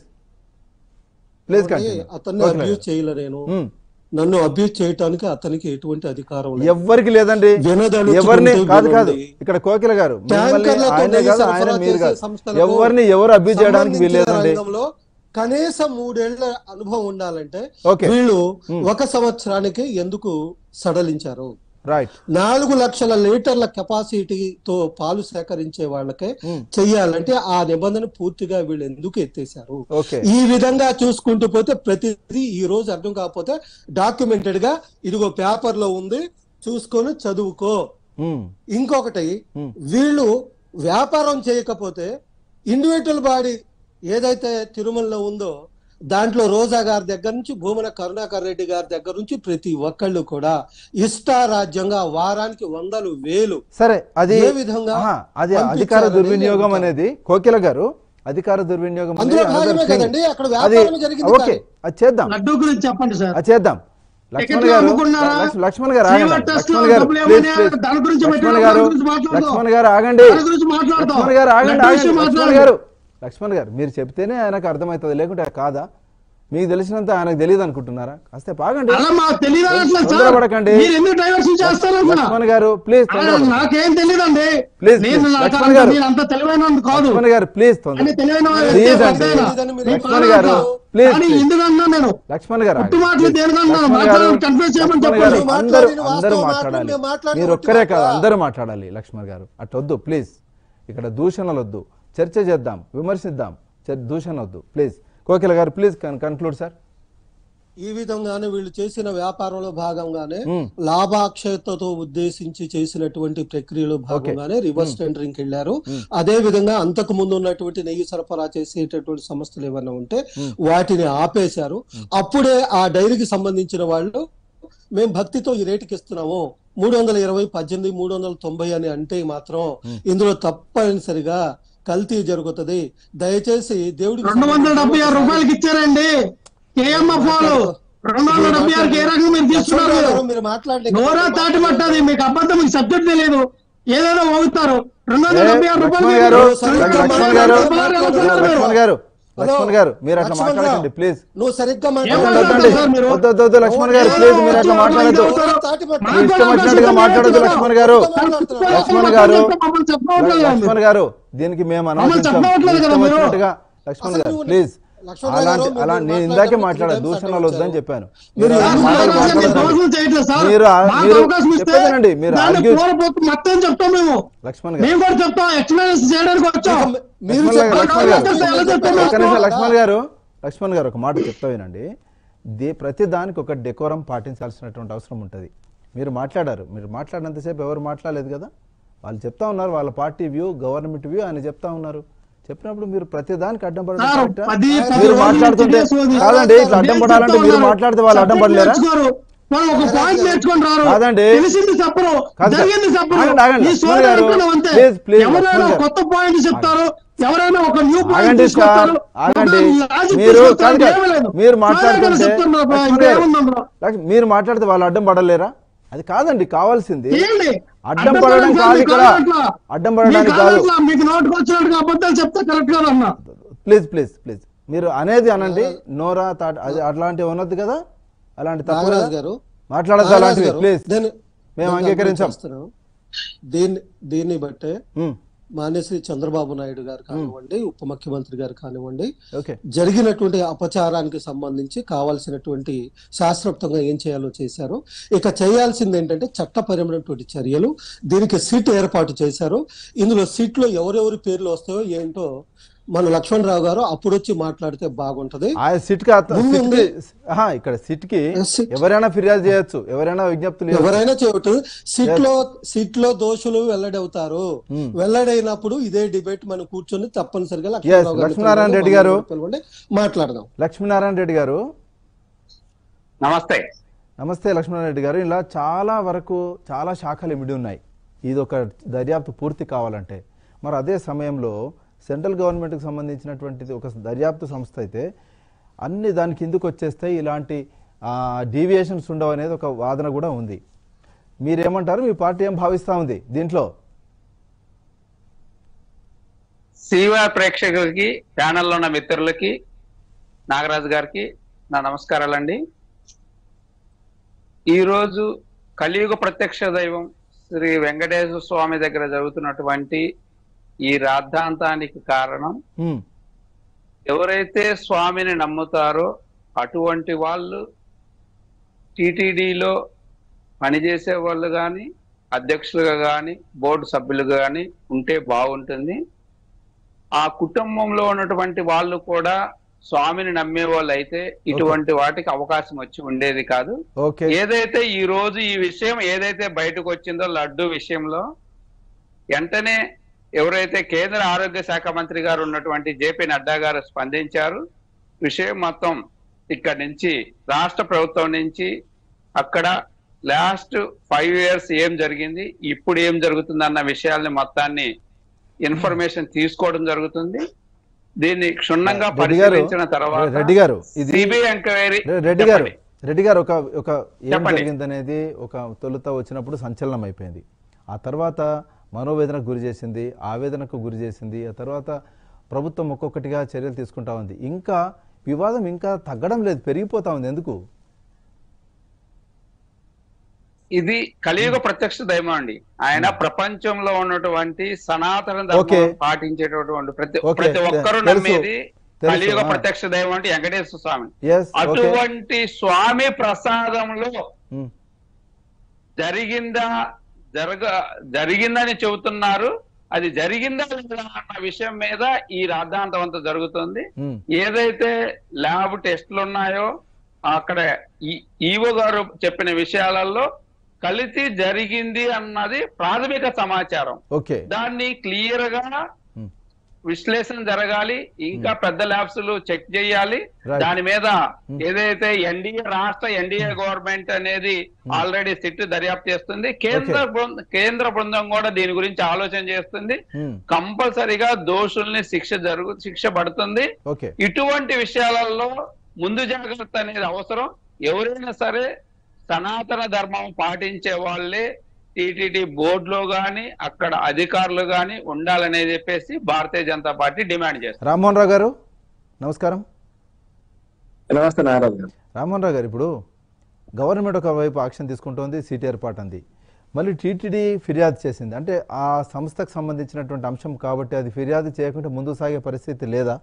ప్లీజ్ అతన్ని అబ్యూజ్ చేయలే నేను నన్ను అబ్యూజ్ చేయటానికి అతనికి ఎటువంటి అధికారం లేదు ఎవ్వరికి లేదండి వినదలుచుకుంటే ఎవరిని కాదు కాదు వినండి. ఇక్కడ కోకిల గారు మిమ్మల్ని ట్యాంకర్లతో ఆయన నెయ్యి కాదు ఆయన సరఫరా మీరు చేసే కాదు సంస్థలకు ఎవరిని ఎవరు అభ్యర్థి చేయడానికి సంబంధించిన వీల్లేదండి రంగంలో కనీసం మూడేళ్ల అనుభవం ఉండాలంటే ఓకే. వీళ్ళు ఒక సంవత్సరానికి ఎందుకు సడలించారు రైట్ నాలుగు లక్షల లీటర్ల కెపాసిటీతో పాలు సేకరించే వాళ్ళకే చెయ్యాలంటే ఆ నిబంధన పూర్తిగా వీళ్ళు ఎందుకు ఎత్తేసారు ఓకే ఈ విధంగా చూసుకుంటూ పోతే ప్రతిదీ ఈ రోజు అర్థం కాకపోతే డాక్యుమెంటెడ్ గా ఇదిగో పేపర్ లో ఉంది చూసుకొని చదువుకో ఉమ్, ఇంకొకటి Hmm. వీళ్ళు వ్యాపారం చేయకపోతే ఇండివిజువల్ బాడీ ఏదైతే తిరుమలలో ఉందో దాంట్లో రోజా గారి దగ్గర నుంచి భూమన కరుణాకర్ రెడ్డి గారి దగ్గర నుంచి ప్రతి ఒక్కళ్ళు కూడా ఇష్టారాజ్యంగా వారానికి వందలు వేలు సరే అది ఏ విధంగా ఆహా, అది పంపించారనేది అధికార దుర్వినియోగం అడుగుతాను. అనేది కోకిల గారు అధికార దుర్వినియోగం అందులో అనేది another భాగమే thing. కదండి, అక్కడ అది వ్యాపారం జరిగింది ఓకే కాదు. అది చేద్దాం లడ్డూ గురించి చెప్పండి సార్ అది చేద్దాం లక్ష్మణ్ టికెట్లు గారు అమ్ముకున్నారా? లక్ష్మణ్- లక్ష్మణ్ గారు శ్రీవారి ఆగండి టెస్ట్ లో లక్ష్మణ్ గారు డబ్బులు ప్లీజ్ ఏమన్నా? ప్లీజ్ దాని గురించి లక్ష్మణ్ పెట్టారా? గారు దాని గురించి మాట్లాడదాం. లక్ష్మణ్ గారు ఆగండి దాని గురించి మాట్లాడదాం. లక్ష్మణ్ గారు ఆగండి లడ్డూ ఆగండి విషయం లక్ష్మణ్ మాట్లాడండి. గారు లక్ష్మణ్ గారు మీరు చెప్తేనే ఆయనకు అర్థమవుతుంది లేకుంటే కాదా మీకు తెలిసినంత ఆయనకు తెలియదు అనుకుంటున్నారా కాస్తే ఆగండి అలా మాకు తెలియదు అనట్లేదు సార్ తొందరపడకండి. మీరు ఎందుకు డైవర్షన్ చేస్తారు లక్ష్మణ్ గారు ప్లీజ్ నాకేం తెలియదండి Please, నేను please. నాకు లక్ష్మణ్ గారు. నేను అంత తెలివైన కాదు లక్ష్మణ్ గారు ప్లీజ్ తొందర అని తెలివైన వాడు Please అయితే అండి. పెద్దయినా. మీరు మీ లక్ష్మణ్ గారు పాలన. ప్లీజ్ కానీ ప్లీజ్. ఎందుకన్నా నేను లక్ష్మణ్ గారు పుట్టు ఆగండి. మాటలు ప్లీజ్. దేనికన్నా లక్ష్మణ్ మాట్లాడాలి, గారు, confess చేయమని లక్ష్మణ్ చెప్పండి. గారు, మాట్లాడిన అందరూ వాస్తవం అందరూ మాట్లాడి మాట్లాడాలి మేము మాట్లాడిన మీరు ఒక్కరే వద్దు కాదు మాట్లా- అందరూ మాట్లాడాలి లక్ష్మణ్ గారు అట్టొద్దు ప్లీజ్ ఇక్కడ దూషణలు వద్దు చర్చ చేద్దాం విమర్శిద్దాం చర్- దూషణ వద్దు ప్లీజ్ కోకిల గారు ప్లీజ్ కన్క్లూడ్ సార్ ఈ విధంగానే వీళ్ళు చేసిన వ్యాపారంలో భాగంగానే మ్మ్. లాభాక్షేతతో ఉద్దేశించి చేసినటువంటి ప్రక్రియలో భాగంగానే రివర్స్ టెండరింగ్ వెళ్ళారు అదే విధంగా అంతకు ముందు ఉన్నటువంటి నెయ్యి సరఫరా చేసేటటువంటి సంస్థలు ఏమన్నా ఉంటే వాటిని ఆపేశారు అప్పుడే ఆ డైరీకి సంబంధించిన వాళ్ళు మేము భక్తితో ఈ రేటుకి ఇస్తున్నాము మూడు వందల ఇరవై పద్దెనిమిది మూడు వందల తొంభై అని అంటే మాత్రం ఇందులో తప్పనిసరిగా కల్తీ జరుగుతుంది దయచేసి దేవుడికి రెండు వందల డెబ్బై ఆరు రూపాయలకి ఇచ్చారండి కేఎంఎఫ్ వాళ్ళు రెండు వందల డెబ్బై ఆరుకి ఏ రకంగా మీరు తీసుకున్నారు లక్ష్మణ్ మీరు? గారు, మీరు మాట్లాడండి నోరా తాటి పట్టది మీకు అబద్ధం మీకు సబ్జెక్ట్ తెలియదు ఏదేదో ఓగుతారు రెండు వందల ఏ, డెబ్బై ఆరు రూపాయలు లక్ష్మణ్ గారు, రెండు వందల లక్ష్మణ్ డెబ్బై గారు, ఆరు రూపాయలు వెళ్తున్నారు మీరు. లక్ష్మణ్ గారు హలో, లక్ష్మణ్ గారు మీరు అట్లా లక్ష్మణ్ గారు, మాట్లాడకండి ప్లీజ్ నువ్వు సరిగ్గా ఏం వద్దు, మాట్లాడతారు వద్దండి. సార్ మీరు? వద్దు, వద్దు, వద్దు, లక్ష్మణ్ గారు ప్లీజ్ మీరు అట్లా మాట్లాడద్దు మీ ఇష్టం వచ్చినట్టుగా మాట్లాడద్దు లక్ష్మణ్ గారు లక్ష్మణ్ గారు మమ్మల్ని చెప్పవట్లేదు మీరు. లక్ష్మణ్ గారు దీనికి మేము మమ్మల్ని అనుమతించాం చెప్పవట్లేదు కదా ఇష్టం మీరు. వచ్చినట్టుగా లక్ష్మణ్ గారు అసలు ప్లీజ్ లక్ష్మణ్ గారు, అలాంటి మీరు అలా నేను మాట్లాడడానికి ఇందాకే three మాట్లాడా times దూషణలు అడ్డం వద్దని వచ్చారు. చెప్పాను మీరు మీరు ఆ ఎందుకు మాటలు అలా మీరు మాట్లాడొద్దండి. దోషులు చేయట్లేదు సార్. మీరు ఆ- మాకు మీరు అవకాశం ఇస్తే చెప్పేదేనండి, మీరు దాన్ని argue- పూలపోతు మొత్తం చెప్తాం మేము లక్ష్మణ్ గారు మేము కూడా చెప్తాం ఎక్స్ప్లెనేషన్ చేయడానికి వచ్చాం మీరు లక్ష్మణ్ గారు, చెప్పండి. లక్ష్మణ్ గారు. ఎలా చెప్తారు? ఒక్క నిమిషం లక్ష్మణ్ గారు లక్ష్మణ్ గారు ఒక మాట చెప్తా వినండి దే ప్రతి దానికి ఒక డెకోరం పాటించాల్సినటువంటి అవసరం ఉంటుంది మీరు మాట్లాడారు మీరు మాట్లాడినంతసేపు ఎవరు మాట్లాడలేదు కదా వాళ్ళు చెప్తా ఉన్నారు వాళ్ళ పార్టీ వ్యూ గవర్నమెంట్ వ్యూ ఆయన చెప్తా ఉన్నారు చెప్పినప్పుడు మీరు ప్రతి దానికి అడ్డం పడడం సార్, కరెక్టా? పది పది మీరు రోజులు మాట్లాడుతుంటే తిరిగేసి వదిలి- కాదండి ఇట్లా అడ్డం నేను పడాలంటే చెప్తా మీరు ఉన్నాను. మాట్లాడితే వాళ్ళు అడ్డం సబ్జెక్ట్ పడలేరా నేర్చుకోరు. వాళ్ళు ఒక పాయింట్ నేర్చుకొని రారు కాదండి. తెలిసింది చెప్పరు కాదు సార్. జరిగింది చెప్పరు ఆగండి, ఆగండి. ఈ లక్ష్మణ్ సోదరు గారు, అనుకున్నాం అంతే ప్లీజ్, ప్లీజ్, ఎవరైనా లక్ష్మణ్ ఒక గారు. కొత్త పాయింట్ చెప్తారు ఎవరైనా ఒక న్యూ పాయింట్ ఆగండి సార్ తీసుకొస్తారు ఆగండి లాజిక్ మీరు తీసుకొస్తారు, కాదు కాదు. ఏమీ లేదు. మీరు సోదరు మాట్లాడుతుంటే చెప్తారు, మరి లక్ష్మణ్ ఇంకా గారు, ఏముంది అందులో? లక్ష్మణ్, మీరు మాట్లాడితే వాళ్ళు అడ్డం పడలేరా అది కాదండి కావాల్సింది ఏంటి? అడ్డం పడడం కాదు, కాదు ఇక్కడ అట్లా. అడ్డం పడడానికి మీకు కాదు అట్లా, మీకు నోటుకు వచ్చినట్టుగా అబద్ధాలు చెప్తే కరెక్ట్ కాదన్నా ప్లీజ్ ప్లీజ్ ప్లీజ్ మీరు అనేది అనండి నోరా తాట అది అట్లాంటివి ఉన్నది కదా అలాంటి తప్పు నాగరాజు కదా? గారు మాట్లాడద్దు నాగరాజు అలాంటివి గారు, ప్లీజ్ దీన్ని- మేము దీన్ని అంగీకరించాం. చేస్తున్నాం. దీన్ని దీన్ని బట్టే ఉమ్, మాన్యశ్రీ చంద్రబాబు నాయుడు గారు కానివ్వండి ఉప ముఖ్యమంత్రి గారు కానివ్వండి ఓకే జరిగినటువంటి అపచారానికి సంబంధించి కావాల్సినటువంటి శాస్త్రోక్తంగా ఏం చేయాలో చేశారు ఇక చేయాల్సింది ఏంటంటే చట్టపరమైనటువంటి చర్యలు దీనికి సిట్ ఏర్పాటు చేశారు ఇందులో సిట్ లో ఎవరెవరి పేర్లు వస్తాయో ఏంటో మన లక్ష్మణరావు గారు అప్పుడు వచ్చి మాట్లాడితే బాగుంటది ఆ సిట్ కి అత- ముందు సిట్ కి- ఆహా, ఇక్కడ సిట్ కి సిట్. ఎవరైనా ఫిర్యాదు చేయొచ్చు ఎవరైనా విజ్ఞప్తులు చేయొచ్చు. ఎవరైనా చేయటం సిట్ లో సిట్ లో దోషులు వెల్లడవుతారు వెల్లడైనప్పుడు ఇదే డిబేట్ మనం కూర్చొని తప్పనిసరిగా లక్ష్మణరావు గారిని లక్ష్మీనారాయణ పిలవండి, రెడ్డి గారు. పిలవండి, మాట్లాడదాం లక్ష్మీనారాయణ రెడ్డి గారు నమస్తే నమస్తే లక్ష్మణారెడ్డి రెడ్డి గారు ఇలా చాలా వరకు చాలా శాఖలు ఇమిడి ఉన్నాయి ఇది ఒక దర్యాప్తు పూర్తి కావాలంటే మరి అదే సమయంలో సెంట్రల్ గవర్నమెంట్కి సంబంధించినటువంటిది ఒక దర్యాప్తు సంస్థ అయితే అన్ని దాని కిందకు వచ్చేస్తాయి ఇలాంటి డీవియేషన్స్ ఉండవు అనేది ఒక వాదన కూడా ఉంది మీరేమంటారు మీ పార్టీ ఏం భావిస్తూ ఉంది దీంట్లో సివా ప్రేక్షకులకి ఛానల్లో ఉన్న మిత్రులకి నాగరాజు గారికి నా నమస్కారాలండి ఈరోజు కలియుగ ప్రత్యక్ష దైవం శ్రీ వెంకటేశ్వర స్వామి దగ్గర జరుగుతున్నటువంటి ఈ రాద్ధాంతానికి కారణం ఉమ్, ఎవరైతే స్వామిని నమ్ముతారో అటువంటి వాళ్ళు టీటీడీలో పనిచేసే వాళ్ళు కానీ అధ్యక్షులుగా కానీ బోర్డు సభ్యులుగా కానీ ఉంటే బాగుంటుంది ఆ కుటుంబంలో ఉన్నటువంటి వాళ్ళు కూడా స్వామిని నమ్మే వాళ్ళు అయితే ఇటువంటి వాటికి అవకాశం వచ్చి ఉండేది కాదు ఓకే ఏదైతే ఈ రోజు ఈ విషయం ఏదైతే బయటకు వచ్చిందో లడ్డు విషయంలో వెంటనే ఎవరైతే కేంద్ర ఆరోగ్య శాఖ మంత్రి గారు ఉన్నటువంటి జేపీ నడ్డా గారు స్పందించారు విషయం మొత్తం ఇక్కడ నుంచి రాష్ట్ర ప్రభుత్వం నుంచి అక్కడ లాస్ట్ ఫైవ్ ఇయర్స్ ఏం జరిగింది ఇప్పుడు ఏం జరుగుతుంది అన్న విషయాల్ని మొత్తాన్ని ఇన్ఫర్మేషన్ తీసుకోవడం జరుగుతుంది దీన్ని క్షుణ్ణంగా రెడ్డి గారు పరిశీలించిన తర్వాత రెడ్డి గారు ఇది సిబిఐ ఎంక్వైరీ రె- రెడ్డి గారు రెడ్డి గారు ఒక ఒక ఏం చెప్పండి. జరిగిందనేది ఒక తొలుత వచ్చినప్పుడు సంచలనం అయిపోయింది ఆ తర్వాత మనోవేదనకు గురి చేసింది ఆవేదనకు గురి చేసింది ఆ తర్వాత ప్రభుత్వం ఒక్కొక్కటిగా చర్యలు తీసుకుంటా ఉంది ఇంకా వివాదం ఇంకా తగ్గడం లేదు పెరిగిపోతా ఉంది ఎందుకు ఇది కలియుగ ప్రత్యక్ష దైవం అండి ఆయన ప్రపంచంలో ఉన్నటువంటి సనాతన ఓకే. ధర్మం పాటించేటటువంటి ప్రతి ఓకే. ప్రతి ఒక్కరూ తెలుసు. నమ్మేది తెలుసు. కలియుగ ఆ. ప్రత్యక్ష దైవం అంటే వెంకటేశ్వర స్వామి ఎస్ ఓకే అటువంటి స్వామి ప్రసాదంలో ఉమ్, జరిగిందా జరగ జరిగిందని చెబుతున్నారు అది జరిగిందా లేదా అన్న విషయం మీద ఈ రాద్ధాంతం అంతా జరుగుతుంది ఉమ్, ఏదైతే ల్యాబ్ టెస్టులు ఉన్నాయో అక్కడ ఈ- ఈవో గారు చెప్పిన విషయాలలో కలిసి జరిగింది అన్నది ప్రాథమిక సమాచారం ఓకే దాన్ని క్లియర్ గా ఉమ్, విశ్లేషణ జరగాలి ఇంకా పెద్ద ల్యాబ్స్ చెక్ చేయాలి Right. దాని మీద ఏదైతే ఎన్డీఏ రాష్ట్ర ఎన్డీఏ గవర్నమెంట్ అనేది ఆల్రెడీ సిట్ దర్యాప్తు చేస్తుంది కేంద్ర బృంద- కేంద్ర బృందం కూడా దీని గురించి ఆలోచన చేస్తుంది ఉమ్, కంపల్సరిగా దోషుల్ని శిక్ష జరుగు శిక్ష పడుతుంది ఓకే ఇటువంటి విషయాలలో ముందు జాగ్రత్త అనేది అవసరం ఎవరైనా సరే సనాతన ధర్మం పాటించే వాళ్ళే టీటీడీ బోర్డులో గాని అక్కడ అధికారులు గాని ఉండాలని చెప్పేసి భారతీయ జనతా పార్టీ డిమాండ్ చేస్తారు రామ్మోహన్ రావు గారు నమస్కారం నమస్తే నారాయణ గారు రామ్మోహన్ రావు గారు ఇప్పుడు గవర్నమెంట్ ఒకవైపు యాక్షన్ తీసుకుంటోంది సీట్ ఏర్పాటు అంది మళ్ళీ టీటీడీ ఫిర్యాదు చేసింది అంటే ఆ సంస్థకు సంబంధించినటువంటి అంశం కాబట్టి అది ఫిర్యాదు చేయకుండా ముందుకు సాగే పరిస్థితి లేదా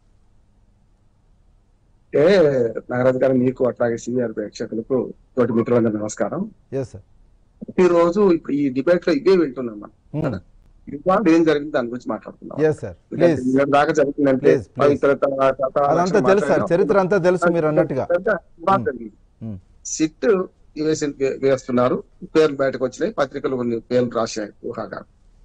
ఏ నాగరాజు గారు మీకు అట్లాగే సీనియర్ ప్రేక్షకులకు తోటి మిత్రులందరూ నమస్కారం ఎస్ సార్ ఈ రోజు ఇప్పుడు ఈ డిబేట్ లో ఇవే వింటున్నాం మనం ఇవాళ ఏం జరిగింది దాని గురించి మాట్లాడుతున్నాం ఎస్ సార్ ప్లీజ్ నిన్నటి దాకా జరిగిందంటే Please, please. పవిత్రత కథ, అదంతా లక్ష్యం తెలుసు సార్ మాట్లాడినాం. చరిత్ర అంతా తెలుసు మీరు అన్నట్టుగా ఇవాళ జరిగింది. ఉమ్, సిట్ వేసి వేస్తున్నారు పేర్లు బయటకు వచ్చినాయి పత్రికలు కొన్ని పేర్లు రాశాయి ఊహాగా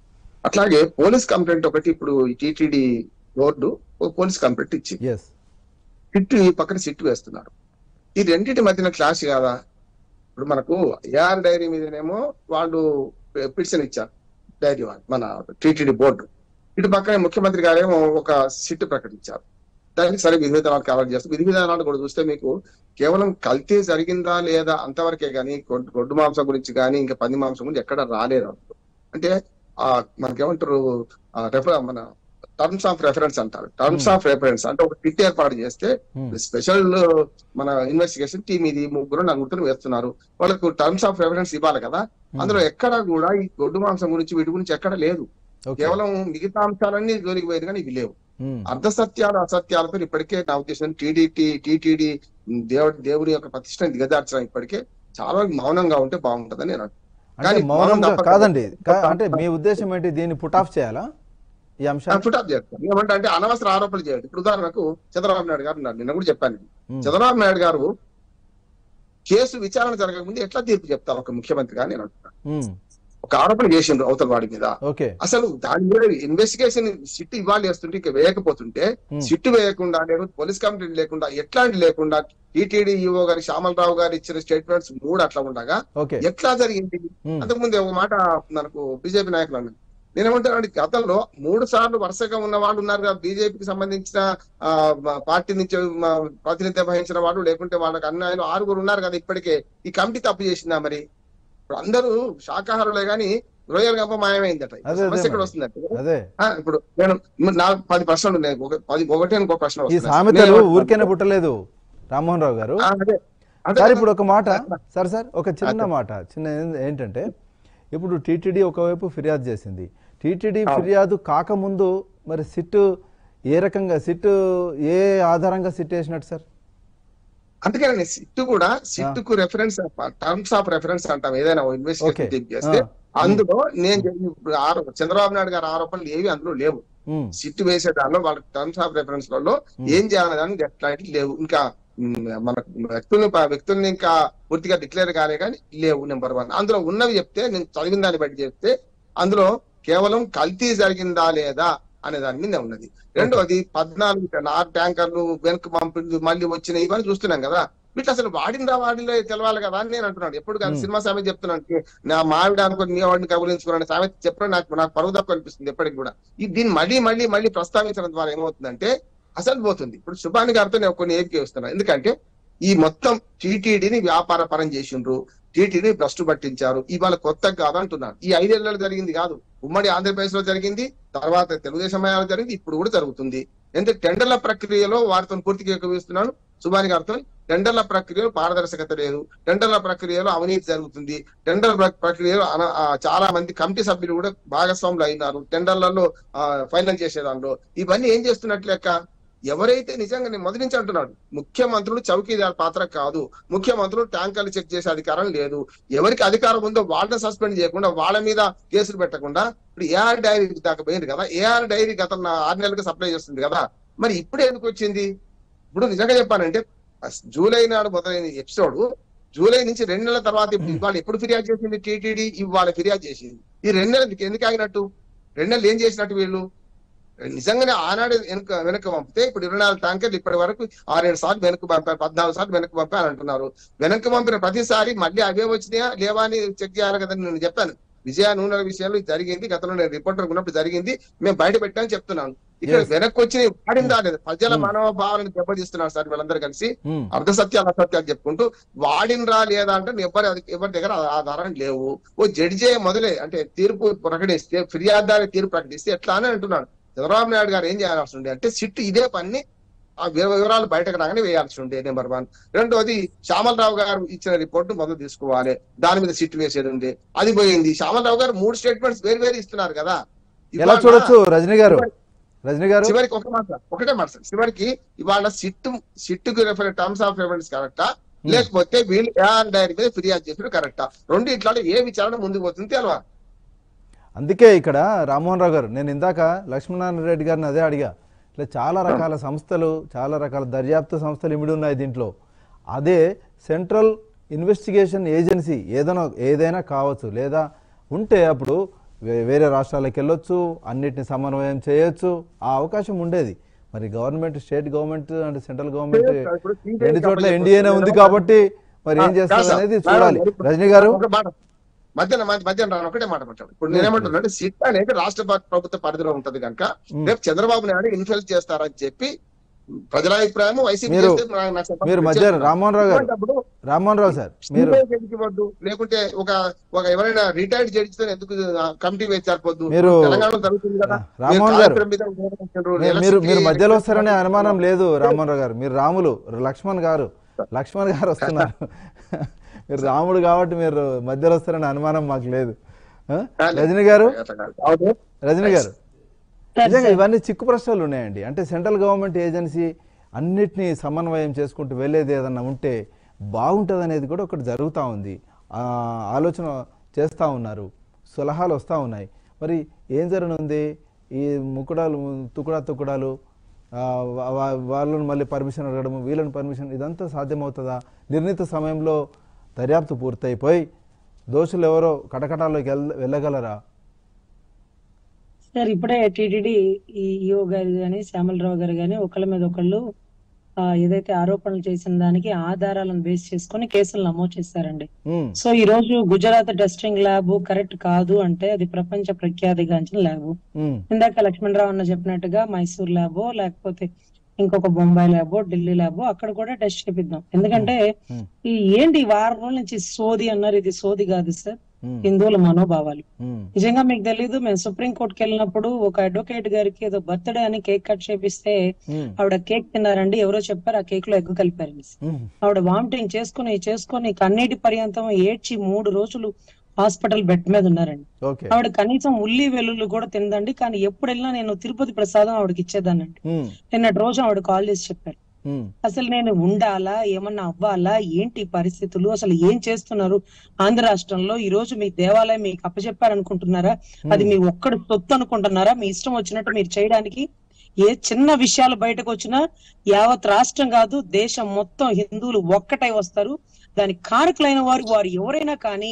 అట్లాగే పోలీస్ కంప్లైంట్ ఒకటి ఇప్పుడు టిటిడి బోర్డు ఓ పోలీస్ కంప్లైంట్ ఇచ్చింది ఎస్ సిట్టు ఈ పక్కన సిట్టు వేస్తున్నారు ఈ రెండింటి మధ్యన క్లాష్ కాదా ఇప్పుడు మనకు ఏఆర్ డైరీ మీదనేమో వాళ్ళు పిటిషన్ ఇచ్చారు డైరీ వాళ్ళు మన టిటిడి బోర్డు ఇటు పక్కన ముఖ్యమంత్రి గారేమో ఒక సిట్ ప్రకటించారు దానికి సరే విధి విధానాలు కవర్ చేస్తారు విధి విధానాలు కూడా చూస్తే మీకు కేవలం కల్తీ జరిగిందా లేదా అంతవరకే కానీ గొడ్డు గొడ్డు మాంసం గురించి కానీ ఇంకా పంది మాంసం గురించి ఎక్కడ రాలేదు అందులో. అంటే ఆ మనకేమంటారు ఆ, రెఫర్ మన టర్మ్స్ ఆఫ్ రెఫరెన్స్ అంటారు టర్మ్స్ ఆఫ్ రెఫరెన్స్ అంటే ఒక టిట్ ఏర్పాటు చేస్తే స్పెషల్ మన ఇన్వెస్టిగేషన్ టీం ఇది ముగ్గురు నలుగురు వేస్తున్నారు వాళ్ళకు టర్మ్స్ ఆఫ్ రెఫరెన్స్ ఇవ్వాలి కదా అందులో ఎక్కడ కూడా ఈ గొడ్డు మాంసం గురించి వీటి గురించి ఎక్కడ లేదు ఓకే కేవలం మిగతా అంశాలన్నీ జోలికి పోయేది కానీ ఇవి లేవు అర్ధ సత్యాలు అసత్యాలతో ఇప్పటికే నా ఉద్దేశం టీడీటీ టీటీడీ దేవుడి దేవుడి యొక్క ప్రతిష్టని దిగజార్చడం ఇప్పటికే చాలా మౌనంగా ఉంటే బాగుంటుందని నేను అంటున్నాను. అంటే కానీ మౌనంగా మౌనం తప్ప- కాదండి కా- అంటే మీ ఉద్దేశం ఏంటి దీన్ని పుట్ ఆఫ్ చేయాలా ఈ అంశాన్ని ఫుటాప్ చేస్తాను ఏమంటే అంటే అనవసర ఆరోపణలు చేయండి ఇప్పుడు ఉదాహరణకు చంద్రబాబు నాయుడు గారు ఉన్నారు నిన్న కూడా చెప్పాను ఇది. మ్మ్. చంద్రబాబు నాయుడు గారు కేసు విచారణ జరగకముందు ఎట్లా తీర్పు చెప్తారు ఒక ముఖ్యమంత్రిగా నేను అంటున్నాను మ్మ్. ఒక ఆరోపణ చేసిండ్రు అవతల వాడి మీద ఓకే అసలు దాని మీద ఇన్వెస్టిగేషన్ సిట్ ఇవ్వాలి వేస్తుంటే ఇక వేయకపోతుంటే Hmm. సిట్ వేయకుండా లేకపోతే పోలీస్ కంప్లైంట్ లేకుండా ఎట్లాంటి లేకుండా టీటీడీ ఈఓ గారి శ్యామలరావు గారు ఇచ్చిన స్టేట్మెంట్స్ మూడు అట్లా ఉండగా ఓకే ఎట్లా జరిగింది మ్మ్. అంతకుముందు ఒక మాట మనకు బీజేపీ నాయకులు అన్నారు నేనేమంటాను గతంలో మూడు సార్లు వరుసగా ఉన్న వాళ్ళు ఉన్నారు కదా బీజేపీకి సంబంధించిన ఆ, మ- పార్టీ నుంచి మ- ప్రాతినిధ్యం వహించిన వాళ్ళు లేకుంటే వాళ్ళకి అన్యాయం ఆరుగురు ఉన్నారు కదా ఇప్పటికే ఈ కమిటీ తప్పు చేసిందా మరి ఇప్పుడు అందరూ శాకాహారులే గాని రొయ్యలు గంప మాయమైందట అదే, అదే సమస్య ఇక్కడ మరి. వస్తుందంటే అదే ఆ, ఇప్పుడు నేను నాకు పది ప్రశ్నలు ఉన్నాయి ఒక పది ఒకటి ఇంకో ప్రశ్న ఈ వస్తుంది. సామెతలు నేను- ఊరికేనే పుట్టలేదు రామ్మోహన్ రావు గారు ఆ, అదే అదే సార్ కదా. ఇప్పుడు ఒక మాట సార్ సార్ ఒక చిన్న మాట చిన్న ఏం- ఏంటంటే ఇప్పుడు టీటీడీ ఒకవైపు ఫిర్యాదు చేసింది టీటీడీ ఫిర్యాదు కాకముందు మరి సిట్ ఏ రకంగా సిట్ ఏ ఆధారంగా సిట్ వేసినట్టు సార్ అందుకని సిట్ కూడా సిట్ కు రెఫరెన్స్ టర్మ్స్ ఆఫ్ రెఫరెన్స్ అంటాం ఏదైనా ఓకే ఇన్వెస్టిగేషన్ టీం చేస్తే అందులో నేను చెప్పిన ఇప్పుడు ఆరో- చంద్రబాబు నాయుడు గారి ఆరోపణలు ఏవి అందులో లేవు సిట్ వేసే దానిలో వాళ్ళ టర్మ్స్ ఆఫ్ రెఫరెన్స్ లలో ఏం చేయాలని ఎట్లాంటి లేవు ఇంకా మ్, మన వ్యక్తుల్ని వ్యక్తుల్ని ఇంకా పూర్తిగా డిక్లేర్ కాలే కానీ లేవు నెంబర్ వన్ అందులో ఉన్నవి చెప్తే నేను చదివిన దాన్ని బట్టి చెప్తే అందులో కేవలం కల్తీ జరిగిందా లేదా అనే దాని మీద ఉన్నది రెండోది పద్నాలుగు ఆరు ట్యాంకర్లు వెనక్కి పంపించు మళ్ళీ వచ్చినాయి ఇవన్నీ చూస్తున్నాం కదా వీటి అసలు వాడిందా వాడిలో తెలవాలి కదా అని నేను అంటున్నాను ఎప్పుడు కానీ Hmm. సినిమా సామెత చెప్తున్నాను నా మావిడ అనుకుని మీ వాడిని కబులించుకున్నాను సామెత చెప్పడం నాకు నాకు పరువు తక్కువ అనిపిస్తుంది ఎప్పటికి కూడా ఈ దీన్ని మళ్ళీ మళ్ళీ మళ్ళీ ప్రస్తావించడం ద్వారా ఏమవుతుందంటే అసలు పోతుంది ఇప్పుడు శుభాని గారితో నేను కొన్ని ఏపికి వస్తున్నాను ఎందుకంటే ఈ మొత్తం టీటీడీని వ్యాపార పరం చేసిండ్రు టీటీడీ భ్రష్టు పట్టించారు ఇవాళ కొత్త కాదు అంటున్నారు ఈ ఐదేళ్లలో జరిగింది కాదు ఉమ్మడి ఆంధ్రప్రదేశ్ లో జరిగింది తర్వాత తెలుగుదేశం హయాంలో జరిగింది ఇప్పుడు కూడా జరుగుతుంది ఎందుకంటే టెండర్ల ప్రక్రియలో వారితో పూర్తిగా ఎక్కువిస్తున్నాను సుభాని గారితో టెండర్ల ప్రక్రియలో పారదర్శకత లేదు టెండర్ల ప్రక్రియలో అవినీతి జరుగుతుంది టెండర్ ప్ర- ప్రక్రియలో అన- ఆ, చాలా మంది కమిటీ సభ్యులు కూడా భాగస్వాములు అయినారు టెండర్లలో ఫైనల్ చేసే దానిలో ఇవన్నీ ఏం చేస్తున్నట్లు లెక్క ఎవరైతే నిజంగా నేను మొదటి నుంచి అంటున్నాడు ముఖ్యమంత్రులు చౌకీదార్ పాత్ర కాదు ముఖ్యమంత్రులు ట్యాంకర్లు చెక్ చేసే అధికారం లేదు ఎవరికి అధికారం ఉందో వాళ్ళని సస్పెండ్ చేయకుండా వాళ్ళ మీద కేసులు పెట్టకుండా ఇప్పుడు ఏఆర్ డైరీ దాకా పోయింది కదా ఏఆర్ డైరీ గత నా- ఆరు నెలలకు సప్లై చేస్తుంది కదా మరి ఇప్పుడు ఎందుకు వచ్చింది ఇప్పుడు నిజంగా చెప్పానంటే అస్- జూలై నాడు మొదలైన ఎపిసోడ్ జూలై నుంచి రెండు నెలల తర్వాత ఇప్పుడు ఇవాళ ఎప్పుడు ఫిర్యాదు చేసింది టీటీడీ ఇవాళ ఫిర్యాదు చేసింది ఈ రెండు నెలలు ఎందుకు ఆగినట్టు రెండు నెలలు ఏం చేసినట్టు వీళ్ళు నిజంగానే ఆనాడు వెనుక వెనక్కి పంపితే ఇప్పుడు ఇరవై నాలుగు ట్యాంకర్లు ఇప్పటి వరకు ఆరేడు సార్లు వెనక్కి పంపారు పద్నాలుగు సార్లు వెనక్కి పంపారు అంటున్నారు వెనక్కి పంపిన ప్రతిసారి మళ్ళీ అవే వచ్చినాయా లేవా అని చెక్ చేయాలి కదా నేను చెప్పాను విజయ నూనెల విషయంలో ఇది జరిగింది గతంలో నేను రిపోర్టర్ ఉన్నప్పుడు జరిగింది మేము బయట పెట్టామని చెప్తున్నాను ఇక్కడ Yes. వెనక్కి వచ్చి వాడిందా లేదు ప్రజల Hmm. మనోభావాలను భావాలను దెబ్బతీస్తున్నారు సార్ వీళ్ళందరూ కలిసి మ్మ్. అర్ధ సత్యాలు అసత్యాలు చెప్పుకుంటూ వాడినరా లేదా అంటే ఎవరి ఎవరి దగ్గర ఆధారం లేవు ఓ జడ్జే మొదలే అంటే తీర్పు ప్రకటిస్తే ఫిర్యాదుదారి తీర్పు ప్రకటిస్తే ఎట్లా అని అంటున్నాడు చంద్రబాబు నాయుడు గారు ఏం చేయాల్సి ఉండే అంటే సిట్ ఇదే పని ఆ వివ- వివరాలు బయటకు రాగానే వేయాల్సి ఉండే నెంబర్ వన్ రెండోది శ్యామలరావు గారు ఇచ్చిన రిపోర్ట్ మొదలు తీసుకోవాలి దాని మీద సిట్ వేసేది ఉంది అది పోయింది శ్యామలరావు గారు మూడు స్టేట్మెంట్స్ వేరు వేరు ఇస్తున్నారు కదా ఎలా ఇవాళ చూడొచ్చు రజనీ గారు రజనీ గారు చివరికి ఒక మాట ఒకటే మాట సార్ చివరికి ఇవాళ సిట్ సిట్టుకు రెఫర్ టర్మ్స్ ఆఫ్ రెఫరెన్స్ కరెక్టా లేకపోతే వీళ్ళు ఏఆర్ డైరీ మీద ఫిర్యాదు చేసిన కరెక్టా రెండు ఇట్లా ఏ విచారణ ముందుకు పోతుంది తెలవాలి అందుకే ఇక్కడ రామ్మోహన్ రావు గారు నేను ఇందాక లక్ష్మీనారాయణ రెడ్డి గారిని అదే అడిగా ఇట్లా చాలా రకాల సంస్థలు చాలా రకాల దర్యాప్తు సంస్థలు ఇమిడి ఉన్నాయి దీంట్లో అదే సెంట్రల్ ఇన్వెస్టిగేషన్ ఏజెన్సీ ఏదైనా ఏదైనా కావచ్చు లేదా ఉంటే అప్పుడు వే- వేరే రాష్ట్రాలకు వెళ్ళొచ్చు అన్నిటిని సమన్వయం చేయొచ్చు ఆ అవకాశం ఉండేది మరి government state government and central government చేయొచ్చు. ఇప్పుడు CBI రెండు చోట్ల కంపెనీ ఎన్డీఏనే ఉంది ఇప్పుడు కాబట్టి మరి ఏం ఆ, చేస్తుంది కాదు అనేది సార్. చూడాలి మేడం, రజనీ గారు ఒక మాట మధ్యాహ్న మధ్యాహ్నం రాను ఒకటే మాట మాట్లాడు ఇప్పుడు నేనేమంటున్నాను సిట్ అనేది రాష్ట్ర ప్ర- ప్రభుత్వ పరిధిలో ఉంటది కనుక రేపు చంద్రబాబు నాయుడు ఇన్ఫ్లుయెన్స్ చేస్తారని చెప్పి ప్రజల అభిప్రాయం వైసీపీ మీరు- చేస్తే నాకు- నాకు సంబంధం మీరు లేదు. మధ్యాహ్నం రామ్మోహన్ రావు గారు ఇటువంటప్పుడు రామ్మోహన్ రావు సార్ మీరు CBI ఎందుకు ఇవ్వద్దు లేకుంటే ఒక ఒక ఎవరైనా రిటైర్డ్ జడ్జితో ఎందుకు కమిటీ వేసి సరిపోద్దు మీరు- తెలంగాణలో జరుగుతుంది కదా రామ్మోహన్ మీరు గారు కాళేశ్వరం మీద ఉపయోగించారు, మీ- ఎలక్షన్ మీరు మీరు కి- మధ్యలో వస్తారనే అనుమానం లేదు రామ్మోహన్ రావు గారు మీరు రాములు లక్ష్మణ్ గారు లక్ష్మణ్ గారు వస్తున్నారు మీరు రాముడు కాబట్టి మీరు మధ్యలో వస్తారనే అనుమానం మాకు లేదు ఆ? రజనీ గారు అట్లా కాదు. అవును. రజనీ గారు సార్, నిజంగా సార్. ఇవన్నీ చిక్కు ప్రశ్నలు ఉన్నాయండి అంటే సెంట్రల్ గవర్నమెంట్ ఏజెన్సీ అన్నిటినీ సమన్వయం చేసుకుంటూ వెళ్ళేది ఏదన్నా ఉంటే బాగుంటుంది అనేది కూడా ఒకటి జరుగుతూ ఉంది ఆ, ఆలోచన చేస్తూ ఉన్నారు సలహాలు వస్తూ ఉన్నాయి మరి ఏం జరగనుంది ఈ ముకుడాలు తుకుడా తుకుడాలు ఆ, వా- వా- వాళ్ళని మళ్ళీ పర్మిషన్ అడగడము వీళ్ళని పర్మిషన్ ఇదంతా సాధ్యమవుతుందా నిర్ణీత సమయంలో దర్యాప్తు పూర్తయిపోయి దోషులు ఎవరో కటకటాల్లోకి వెళ్ళ వెళ్ళగలరా సార్ ఇప్పుడే టీటీడీ ఈ ఈఓ గారు గాని శ్యామలరావు గారు గాని ఒకళ్ళ మీద ఒకళ్ళు ఆ, ఏదైతే ఆరోపణలు చేసిన దానికి ఆధారాలను బేస్ చేసుకొని కేసులు నమోదు చేశారండి ఉమ్, సో ఈ రోజు గుజరాత్ టెస్టింగ్ ల్యాబ్ కరెక్ట్ కాదు అంటే అది ప్రపంచ ప్రఖ్యాతిగాంచిన ల్యాబ్ ఉమ్, ఇందాక లక్ష్మణరావు అన్న చెప్పినట్టుగా మైసూర్ ల్యాబో లేకపోతే ఇంకొక బొంబాయి ల్యాబో ఢిల్లీ ల్యాబో అక్కడ కూడా టెస్ట్ చేపిద్దాం ఎందుకంటే Hmm. ఈ ఏంటి ఈ వారం రోజుల నుంచి సోది అన్నారు ఇది సోది కాదు సార్ ఉమ్, హిందువుల మనోభావాలు ఉమ్, నిజంగా మీకు తెలీదు మేము సుప్రీం కోర్టుకి వెళ్ళినప్పుడు ఒక అడ్వకేట్ గారికి ఏదో బర్త్డే అని కేక్ కట్ చేపిస్తే ఉమ్, ఆవిడ కేక్ తిన్నారండి ఎవరో చెప్పారు ఆ కేక్ లో ఎగ్గు కలిపారు ఉమ్. ఆవిడ వామిటింగ్ చేసుకుని చేసుకుని కన్నీటి పర్యంతం ఏడ్చి మూడు రోజులు హాస్పిటల్ బెడ్ మీద ఉన్నారండి ఓకే ఆవిడ కనీసం ఉల్లి వెల్లుల్లి కూడా తిందండి కానీ ఎప్పుడు వెళ్ళినా నేను తిరుపతి ప్రసాదం ఆవిడకి ఇచ్చేదానండి ఉమ్, నిన్నటి రోజు ఆవిడ కాల్ చేసి చెప్పారు ఉమ్, అసలు నేను ఉండాలా ఏమన్నా అవ్వాలా ఏంటి పరిస్థితులు అసలు ఏం చేస్తున్నారు ఆంధ్ర రాష్ట్రంలో ఈ రోజు మీ దేవాలయం మీకు అప్పచెప్పారు అనుకుంటున్నారా అది మీ ఒక్కడి సొత్తు అనుకుంటున్నారా మీ ఇష్టం వచ్చినట్టు మీరు చేయడానికి ఏ చిన్న విషయాలు బయటకు వచ్చినా యావత్ రాష్ట్రం కాదు దేశం మొత్తం హిందువులు ఒక్కటై వస్తారు దానికి కారకులైన వారు వారు ఎవరైనా కానీ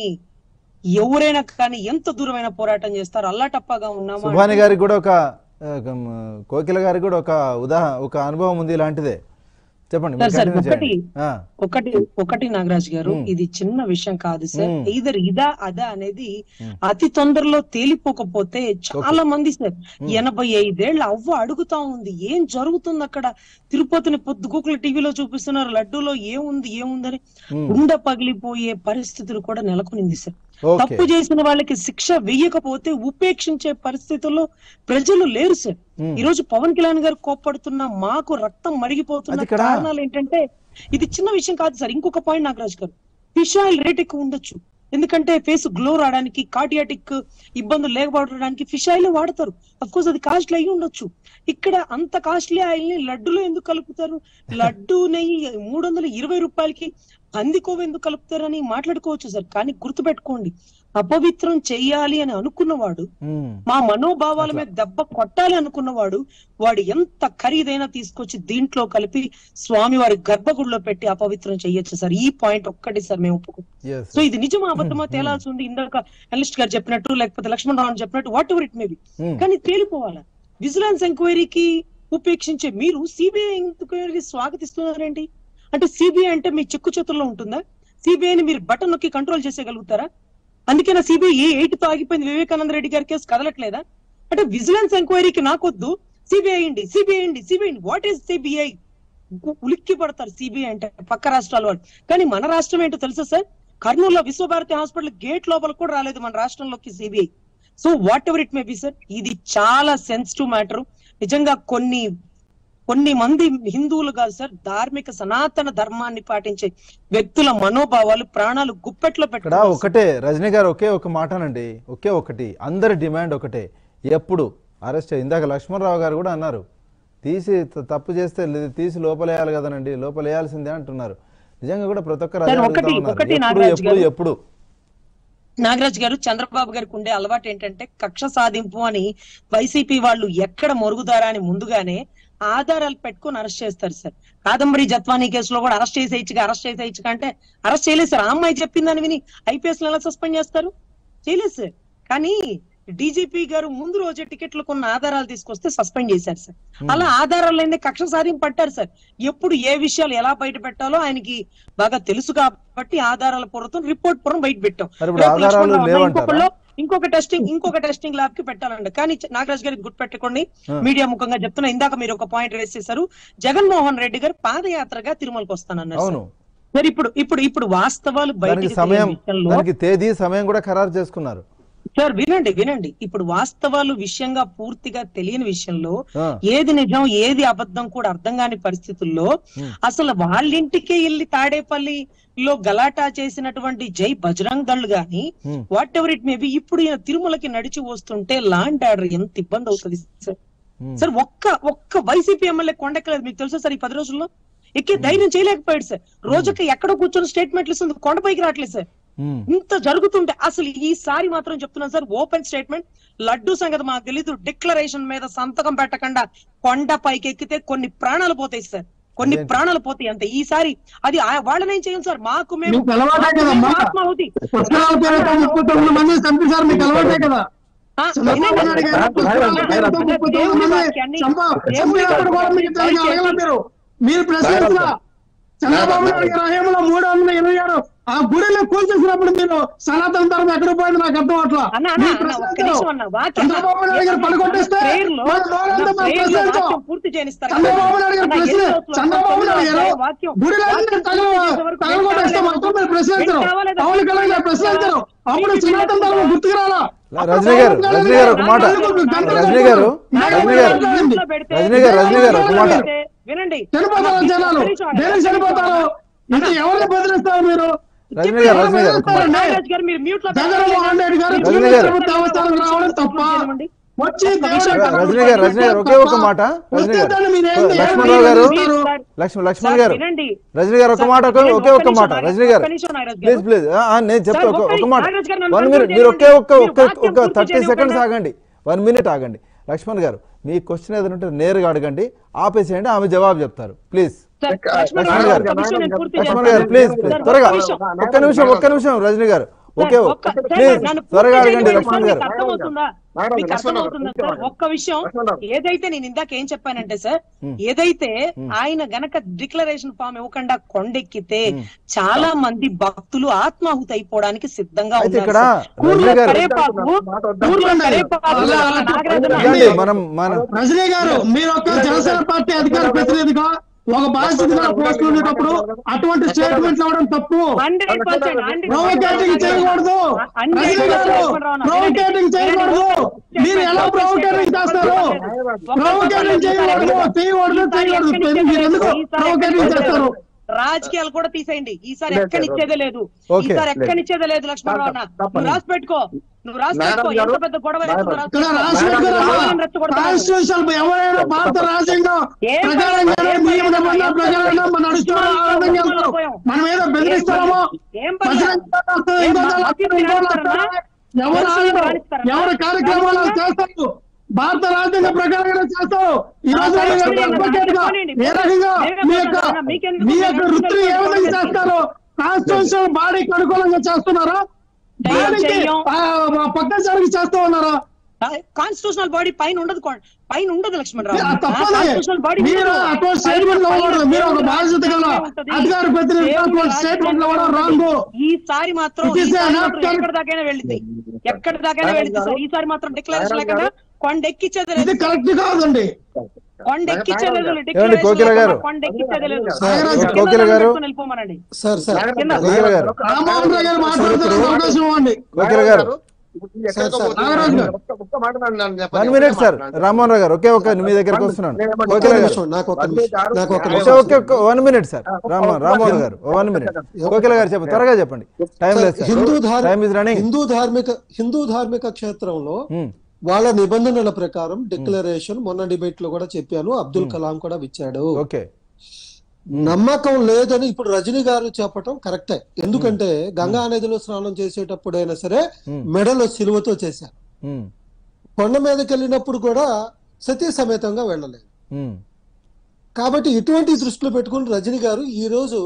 ఎవరైనా కానీ ఎంత దూరమైన పోరాటం చేస్తారు అల్లాటప్పగా ఉన్నామా సుభాని గారికి కూడా ఒక ఆ, గమ్, కోకిల గారికి కూడా ఒక ఉదాహరణ ఒక అనుభవం ఉంది ఇలాంటిదే చెప్పండి మీరు సార్, సార్, continue ఒకటి చేయండి. ఆ, ఒకటి ఒకటి నాగరాజ్ గారు మ్మ్. ఇది చిన్న విషయం కాదు సార్ మ్మ్. ఇదర్ ఇదా అదా అనేది మ్మ్. అతి తొందరలో తేలిపోకపోతే చాలా మంది సార్ మ్మ్. ఎనభై ఐదేళ్ల అవ్వ అడుగుతా ఉంది ఏం జరుగుతుంది అక్కడ తిరుపతిని పొద్దుగూకుల టీవీలో చూపిస్తున్నారు లడ్డూలో ఏముంది ఏముందని మ్మ్. గుండె పగిలిపోయే పరిస్థితులు కూడా నెలకొనింది సార్ ఓకే తప్పు చేసిన వాళ్ళకి శిక్ష వేయకపోతే ఉపేక్షించే పరిస్థితుల్లో ప్రజలు లేరు సార్ మ్మ్. ఈ రోజు పవన్ కళ్యాణ్ గారు కోప్పడుతున్న మాకు రక్తం మరిగిపోతున్న అది ఇక్కడ- కారణాలు ఏంటంటే ఇది చిన్న విషయం కాదు సార్ ఇంకొక పాయింట్ నాగరాజ్ గారు ఫిష్ ఆయిల్ రేట్ ఎక్కువ ఉండొచ్చు ఎందుకంటే ఫేస్ గ్లో రావడానికి కార్డియాటిక్ ఇబ్బందులు లేకపోవడానికి ఫిష్ ఆయిల్ వాడతారు అఫ్ కోర్స్ అది కాస్ట్లీ అయి ఉండొచ్చు ఇక్కడ అంత కాస్ట్లీ ఆయిల్ ని లడ్డులో ఎందుకు కలుపుతారు లడ్డు నెయ్యి మూడు వందల ఇరవై రూపాయలకి పందికోవ ఎందుకు కలుపుతారని మాట్లాడుకోవచ్చు సార్ కానీ గుర్తుపెట్టుకోండి అపవిత్రం చెయ్యాలి అని అనుకున్నవాడు మ్మ్. మా మనోభావాల మీద దెబ్బ కొట్టాలి అనుకున్నవాడు వాడు ఎంత ఖరీదైనా తీసుకొచ్చి దీంట్లో కలిపి స్వామి వారి గర్భగుడిలో పెట్టి అపవిత్రం చెయ్యొచ్చు సార్ ఈ పాయింట్ ఒక్కటి సార్ మేము ఒప్పుకో Yes, సో ఇది నిజమా అబద్ధమా తేలాల్సి ఉంది ఇందాక అనలిస్ట్ గారు చెప్పినట్టు లేకపోతే లక్ష్మణ్ రావు చెప్పినట్టు whatever it may be hmm. కానీ తేలిపోవాలా విజిలెన్స్ ఎంక్వైరీకి ఉపేక్షించే మీరు సిబిఐ ఎంక్వైరీకి స్వాగతిస్తున్నారేంటి అంటే సిబిఐ అంటే మీ చిక్కు చేతుల్లో ఉంటుందా సిబిఐని మీరు బటన్ నొక్కి కంట్రోల్ చేసేయగలుగుతారా అందుకే నా సిబిఐ ఏ ఎయిట్ తో ఆగిపోయింది వివేకానంద రెడ్డి గారి కేసు కదలట్లేదా అంటే విజిలెన్స్ ఎంక్వైరీకి నాకొద్దు సిబిఐ అండి సిబిఐ అండి సిబిఐ వాట్ ఈస్ సిబిఐ ఉలిక్కి పడతారు సిబిఐ అంటే పక్క రాష్ట్రాల వాళ్ళు కానీ మన రాష్ట్రం ఏంటో తెలుసా సార్ కర్నూలులో విశ్వభారతి హాస్పిటల్ గేట్ లోపల కూడా రాలేదు మన రాష్ట్రంలోకి CBI so whatever it may be sir ఇది చాలా సెన్సిటివ్ మ్యాటర్ నిజంగా కొన్ని కొన్ని మంది హిందువులు కాదు సార్ ధార్మిక సనాతన ధర్మాన్ని పాటించే వ్యక్తుల మనోభావాలు ప్రాణాలు గుప్పెట్లో ఇక్కడ పెట్టుకున్నారు సార్. ఒకటే రజనీ గారు ఒకే ఒక మాటనండి ఒకే ఒకటి అందరి డిమాండ్ ఒకటే ఎప్పుడు అరెస్ట్ చేయ- ఇందాక లక్ష్మణరావు గారు కూడా అన్నారు తీసి త- తప్పు చేస్తే లే- తీసి లోపలేయాలి కదనండి లోపలేయాల్సిందే అంటున్నారు నిజంగా కూడా ప్రతి ఒక్కరు అదే సార్, అడుగుతా ఒకటి- ఉన్నారు. ఒకటి ఎప్పుడు నాగరాజు ఎప్పుడు గారు. ఎప్పుడు నాగరాజ్ గారు చంద్రబాబు గారికి ఉండే అలవాటు ఏంటంటే కక్ష సాధింపు అని వైసీపీ వాళ్ళు ఎక్కడ మొరుగుదారా అని ముందుగానే ఆధారాలు పెట్టుకొని అరెస్ట్ చేస్తారు సార్ కాదంబరి జత్వానీ కేసులో కూడా అరెస్ట్ చేసేయచ్చుగా అరెస్ట్ చేసేయచ్చుగా అంటే అరెస్ట్ చేయలేదు సార్ ఆ అమ్మాయి చెప్పిందని విని ఐపీఎస్ ఎలా సస్పెండ్ చేస్తారు చేయలేదు సార్ కానీ డీజీపీ గారు ముందు రోజే టికెట్లు కొన్న ఆధారాలు తీసుకొస్తే సస్పెండ్ చేశారు సార్ అలా ఆధారాలు లేని కక్ష సాధింపు పట్టారు సార్ ఎప్పుడు ఏ విషయాలు ఎలా బయట పెట్టాలో ఆయనకి బాగా తెలుసు కాబట్టి ఆధారాల పూర్వతం రిపోర్ట్ పూర్వం బయట పెట్టాం మరి ఇప్పుడు రేపు ఆధారాలు లక్ష్మణరావు అన్న లేవంటారా? ఇంకొకళ్ళు ఇంకొక టెస్టింగ్ ఇంకొక టెస్టింగ్ ల్యాబ్ కి పెట్టాలండి కానీ చ- నాగరాజ్ గారికి గుర్తుపెట్టుకోండి ఆ. మీడియా ముఖంగా చెప్తున్నా ఇందాక మీరు ఒక పాయింట్ రేస్ చేశారు జగన్మోహన్ రెడ్డి గారు పాదయాత్రగా తిరుమలకు వస్తానన్నారు సార్. అవును మరి ఇప్పుడు ఇప్పుడు ఇప్పుడు వాస్తవాలు దానికి బయటికి సమయం తెలియని విషయంలో దానికి తేదీ సమయం కూడా ఖరారు చేసుకున్నారు సార్ వినండి వినండి ఇప్పుడు వాస్తవాలు విషయంగా పూర్తిగా తెలియని విషయంలో ఆ, ఏది నిజం ఏది అబద్ధం కూడా అర్థం కాని పరిస్థితుల్లో Hmm. అసలు వాళ్ళింటికే వెళ్ళి తాడేపల్లిలో గలాటా చేసినటువంటి జై బజరంగ్ దళ్ గాని Hmm. Whatever it may be ఇప్పుడు ఈయన తిరుమలకి నడిచి వస్తుంటే లాండ్ ఆర్డర్ ఎంత ఇబ్బంది అవుతుంది సార్ ఉమ్, సార్ ఒక్క ఒక్క వైసీపీ ఎమ్మెల్యే కొండెక్కలేదు మీకు తెలుసా సార్ ఈ పది రోజుల్లో ఎక్కే ధైర్యం చేయలేకపోయాడు సార్ రోజుకి ఎక్కడో కూర్చొని స్టేట్మెంట్లు ఇస్తుంది కొండపైకి రావట్లేదు సార్ ఉమ్, ఇంత జరుగుతుంటే అసలు ఈసారి మాత్రం చెప్తున్నాను సార్ ఓపెన్ స్టేట్మెంట్ లడ్డు సంగతి మాకు తెలీదు డిక్లరేషన్ మీద సంతకం పెట్టకుండా కొండ పైకి ఎక్కితే కొన్ని ప్రాణాలు పోతాయి సార్ కొన్ని అదేంటి? ప్రాణాలు పోతాయి అంతే ఈసారి అది ఆ- వాళ్ళనేం చేయం సార్ మాకు మేము మీకు అలవాటే మాకు మేము కదమ్మా. ఆత్మాహుతి పుస్తకాల పేరుతో ముప్పై తొమ్మిది మంది చంపేశారు మీకు అలవాటే కదా ఆ, చంద్రబాబు నాయుడు గారు పుస్తకాల పేరుతో ముప్పై తొమ్మిది దేవుడి మంది వాక్యాన్ని- చంప- దేవుడి చంపినప్పుడు కూడా మీకు వాక్యాన్ని తెలియదు, అడగల మీరు మీరు ప్రశ్నించలా చంద్రబాబు నాయుడు గారు హయాంలో మూడు వందల ఇరవై ఆరు ఆ గుడిలో కూల్చేసినప్పుడు మీరు సనాతన ధర్మం ఎక్కడ పోయింది నాకు అర్థం అట్లా అన్న, అన్న, మీరు అన్న, ఒక్క ప్రశ్నించరు. నిమిషం అన్న, వాక్యం- చంద్రబాబు నాయుడు గారు పడగొట్టేస్తే prayer లో- మన నోరంతా నా మనం prayer లో ప్రశ్నించం. వాక్యం పూర్తి చేయనిస్తారు కదా. చంద్రబాబు నాయుడు గారు అన్న, ప్రశ్న ఎన్ని రోజులు చంద్రబాబు నాయుడు గారు వాక్యం- గుడిలో వాక్యం తగల పూర్తి చేసే వరకు తగలగొట్టేస్తే వెంటాడలేదు. మొత్తం మీరు ప్రశ్నించరు వెంటాడలేదు. పవన్ కళ్యాణ్ గారు ప్రశ్నించరు అప్పుడు సనాతన ధర్మం గుర్తుకు రాలా రజనీ గారు రజనీ గారు ఒక మాట రజనీ గారు రజనీ గారు రజనీ గారు రజనీ గారు ఒక మాట వినండి చనిపోతారు జనాలు దేనికి చనిపోతారు అంటే ఎవరిని బెదిరిస్తారు మీరు రజనీ గారు రజనీ గారు ఒక మాట నాగరాజ్ గారు మీరు మ్యూట్ లో జగన్మోహన్ రెడ్డి గారు రజనీ తిరుమల గారు. తిరుపతి దేవస్థానం రావడం తప్ప వచ్చి దేవుడి రజనీ గారు రజనీ గారు ఒకే ఒక మాట రజనీ గారు వస్తే మీరు ఏంటి? లక్ష్మణరావు గారు మీరు లక్ష్మణ్ లక్ష్మణ్ గారు వినండి రజనీ గారు ఒక మాట ఒకే ఒకే ఒక్క మాట రజనీ గారు ప్లీజ్ ప్లీజ్ నేను చెప్తా ఒక ఒక మాట వన్ మినిట్ మీరు ఒకే ఒక్క ఒక్క ఒక థర్టీ సెకండ్స్ ఆగండి వన్ మినిట్ ఆగండి లక్ష్మణ్ గారు మీ క్వశ్చన్ ఏదైనా ఉంటే నేరుగా అడగండి ఆపేసేయండి ఆమె జవాబు చెప్తారు ప్లీజ్ లక్ష్మణ్ గారు లక్ష్మణ్ గారు ప్లీజ్ ప్లీజ్ త్వరగా ఒక్క నిమిషం ఒక్క నిమిషం రజనీ గారు ఓకే ప్లీజ్ త్వరగా అడగండి లక్ష్మణ్ గారు అర్థమవుతుందా మేడం, మీకు లక్ష్మణ్ గారు, అర్థమవుతుందా కొంచెం సార్ ఒక్క విషయం లక్ష్మణ్ గారు. ఏదైతే నేను ఇందాక ఏం చెప్పానంటే సార్ Hmm. ఏదైతే Hmm. ఆయన గనక డిక్లరేషన్ ఫామ్ ఇవ్వకుండా కొండెక్కితే Hmm. చాలా మంది భక్తులు ఆత్మాహుతి అయిపోవడానికి సిద్ధంగా అయితే ఉన్నారు ఇక్కడ సార్. ఊర్లో రజనీ గారు కరేపాకు ఊర్లో కరేపాకు అలా అలా నాగరాజన ఇవ్వండి మనం మనం రజనీ గారు మీరు ఒక జనసేన పార్టీ అధికార ప్రతినిధిగా ఒక బాధ్యతగా పోస్ట్ ఉండేటప్పుడు అటువంటి స్టేట్మెంట్ ఇవ్వడం తప్పు హండ్రెడ్ పర్సెంట్ ప్రొవోకేటింగ్ చేయకూడదు రజనీ గారు ప్రొవోకేటింగ్ చేయకూడదు మీరు ఎలా ప్రొవోకేటింగ్ చేస్తారు ప్రొవోకేటింగ్ చేయకూడదు చేయకూడదు చేయకూడదు మీరు ఎందుకు ప్రొవోకేటింగ్ చేస్తారు రాజకీయాలు కూడా తీసేయండి ఈసారి ఎక్కనిచ్చేదే లేదు ఓకే. ఈసారి ఎక్కనిచ్చేదే లేదు లక్ష్మణరావు అన్న నువ్వు రాసి పెట్టుకో నువ్వు రాసి పెట్టుకో ఎంత పెద్ద గొడవ అవుతుందో రాసి ఇక్కడ పెట్టుకో. రాష్ట్ర రెచ్చగొడతారు. కాన్స్టిట్యూషన్ ఎవరైనా భారత రాజ్యాంగం ఏం ప్రకారంగా ఏం నియమ నిబంధనల ఏం ప్రకారంగా మనం నడుస్తున్నాం ఆనందంగా వెళ్తాం మనం ఏదో బెదిరిస్తామో ఏం పర్లేదు. బజరంగ దళం వస్తుంది, ఇంకో దళం వస్తుంది, ఇంకో దళం వస్తుంది. ఎవరు ఆగరు. ఎవరు కార్యక్రమాలు వాళ్ళు చేస్తారు భారత రాజ్యాంగ ప్రకారంగా చేస్తారు ఈ రోజు అడ్వకేట్ గా ఏ రకంగా మీ యొక్క మీ యొక్క వృత్తిని ఏ విధంగా చేస్తారు కాన్స్టిట్యూషన్ బాడీకి అనుకూలంగా చేస్తున్నారా బాడీకి ఆ, పక్క జరిగి చేస్తూ ఉన్నారా కాన్స్టిట్యూషనల్ బాడీ పైన ఉండదు కొ- పైన ఉండదు లక్ష్మణరావు ఆ, తప్పదు కాన్స్టిట్యూషనల్ బాడీ మీరు ఉండదు. అటువంటి స్టేట్మెంట్ ఇవ్వకూడదు మీరు ఒక బాధ్యత గల ఉంటది. అధికార ప్రతినిధి దేవుడు అటువంటి స్టేట్మెంట్ ఇవ్వడం రాంగ్ ఈసారి మాత్రం It is ఈసారి an మాత్రం act- ఎక్కడ దాకైనా వెళ్ళింది ఎక్కడ దాకైనా వెళ్ళింది సార్ ఈసారి మాత్రం డిక్లరేషన్ లేకుండా కొండ ఎక్కిచ్చేది ఇది లేదు కరెక్ట్ కాదండి కొండ ఎక్కిచ్చేది లేదు ఏమండి, declaration కోకిల గారు? లేకుండా కొండ ఎక్కిచ్చేది లేదు సార్, కింద కోకిల గారు? పెట్టుకొని వెళ్ళిపోమనండి సార్ సార్ కింద కోకిల గారు రామ్మోహన్ రావు గారు మాట్లాడుతున్నారు అవకాశం ఇవ్వండి కోకిల గారు నాగరాజు గారు. One minute sir Rammohan Rao గారు ఒకే ఒక మీ దగ్గరకు వస్తున్నాను ఒక్క కోకిల గారు నిమిషం నాకు ఒక నిమిషం నాకు ఒక ఒకే నిమిషం ఒకే one minute sir Rammohan Rammohan గారు వన్ మినిట్ కోకిల గారు చెప్పండి త్వరగా చెప్పండి టైం లేదు సార్, హిందూ ధార్- టైం ఇస్ రన్నింగ్ హిందూ ధార్మిక హిందూ ధార్మిక క్షేత్రంలో వాళ్ళ నిబంధనల ప్రకారం డిక్లరేషన్ మొన్న డిబేట్ లో కూడా చెప్పాను అబ్దుల్ కలాం కూడా ఇచ్చాడు ఓకే నమ్మకం లేదని ఇప్పుడు రజనీ గారు చెప్పటం కరెక్టే ఎందుకంటే గంగా నదిలో స్నానం చేసేటప్పుడైనా సరే Hmm. మెడలో సిలువతో చేశారు కొండ మీదకి వెళ్ళినప్పుడు కూడా సతీ సమేతంగా వెళ్ళలేదు కాబట్టి ఇటువంటి దృష్టిలో పెట్టుకుని రజనీ గారు ఈ రోజు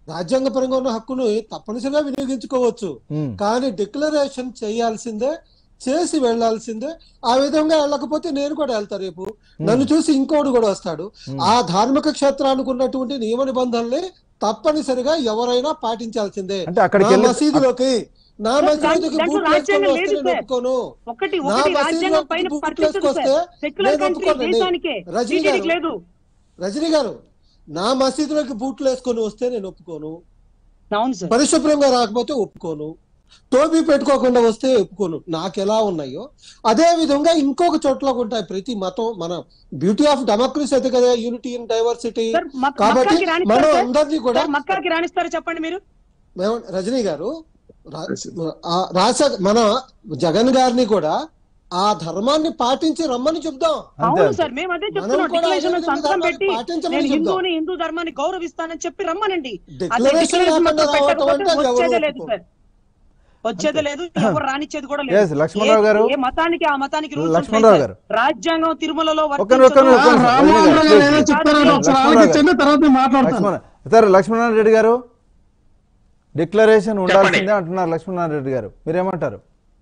రాజ్యాంగపరంగా ఉన్న హక్కును తప్పనిసరిగా వినియోగించుకోవచ్చు కానీ డిక్లరేషన్ చేయాల్సిందే చేసి వెళ్ళాల్సిందే ఆ విధంగా వెళ్ళకపోతే నేను కూడా వెళ్తా రేపు నన్ను చూసి ఇంకోడు కూడా వస్తాడు ఆ ధార్మిక క్షేత్రానికి ఉన్నటువంటి నియమ నిబంధనల్ని తప్పనిసరిగా ఎవరైనా పాటించాల్సిందే అంటే అక్కడికి నా వెళ్ళి మసీదులోకి నా సార్, మసీదుకి దాంట్లో బూట్లు వేసుకొని రాజ్యాంగం వస్తే లేదు నేను సార్. ఒప్పుకోను ఒకటి నా ఒకటి మసీదులో రాజ్యాంగం పైన బూట్లు వర్తించదు వేసుకొస్తే సార్ సెక్యులర్ నేను కంట్రీ ఒప్పుకోనండి. దేశానికే రజనీ టీటీడీకి గారు లేదు రజనీ గారు నా మసీదులోకి బూట్లు వేసుకొని వస్తే నేను ఒప్పుకోను అవును సార్ పరిశుభ్రంగా రాకపోతే ఒప్పుకోను టోపీ పెట్టుకోకుండా వస్తే ఒప్పుకోను నాకు ఎలా ఉన్నాయో అదే విధంగా ఇంకొక చోట్ల ఉంటాయి ప్రతి మతం మన బ్యూటీ ఆఫ్ డెమోక్రసీ అయితే కదా యూనిటీ ఇన్ డైవర్సిటీ సార్ మక్- కాబట్టి మక్కాకి రాణిస్తారు మనం సార్? అందరినీ కూడా సార్, మక్కాకి రాణిస్తారా చెప్పండి మీరు మేము రజనీ గారు రా- ఆ రాజ మన జగన్ గారిని కూడా ఆ ధర్మాన్ని పాటించి రమ్మని చెప్దాం అంతే అవును అంతే. సార్ మేము అదే మనం చెప్తున్నాం కూడా డిక్లరేషన్ అదే విధంగా సంతకం ధర్మాన్ని పెట్టి పాటించమని నేను చెప్దాం. హిందువుని హిందూ ధర్మాన్ని గౌరవిస్తానని చెప్పి రమ్మనండి అదే డిక్లరేషన్ డిక్లరేషన్ లేకుండా మాత్రం రావటం అంటే పెట్టకపోతే అది ఎవరు వచ్చేదే లేదు ఒప్పుకోరు. సార్ వచ్చేదే లేదు ఎవరు రానిచ్చేది కూడా Yes, లేదు లక్ష్మణరావు గారు. ఏ- ఏ మతానికి ఆ మతానికి rules లక్ష్మణరావు ఉంటాయి గారు. సార్. రాజ్యాంగం తిరుమలలో ఒక్క వర్తించదు. నిమిషం, ఒక్క నిమిషం. రామమోహన్ రావు గారు ఏదో Please. చెప్తారని ఒకసారి లక్ష్మణరావు వాళ్ళకి ఇచ్చేయండి తర్వాత నేను మాట్లాడతాను లక్ష్మణ సార్ లక్ష్మణారాయణ రెడ్డి గారు డిక్లరేషన్ ఉండాల్సిందే అంటున్నారు లక్ష్మణారాయణ రెడ్డి గారు మీరేమంటారు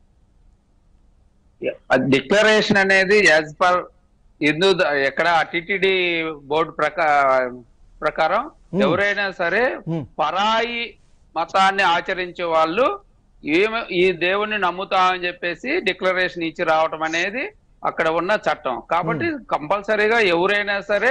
డిక్లరేషన్ అనేది యాజ్ పర్ హిందూ ద- ఎక్కడ టిటిడి బోర్డు ప్రకా ప్రకారం Hmm. ఎవరైనా సరే Hmm. పరాయి మతాన్ని ఆచరించే వాళ్ళు ఏమి ఈ దేవుణ్ణి నమ్ముతామని చెప్పేసి డిక్లరేషన్ ఇచ్చి రావటం అనేది అక్కడ ఉన్న చట్టం కాబట్టి కంపల్సరీగా ఎవరైనా సరే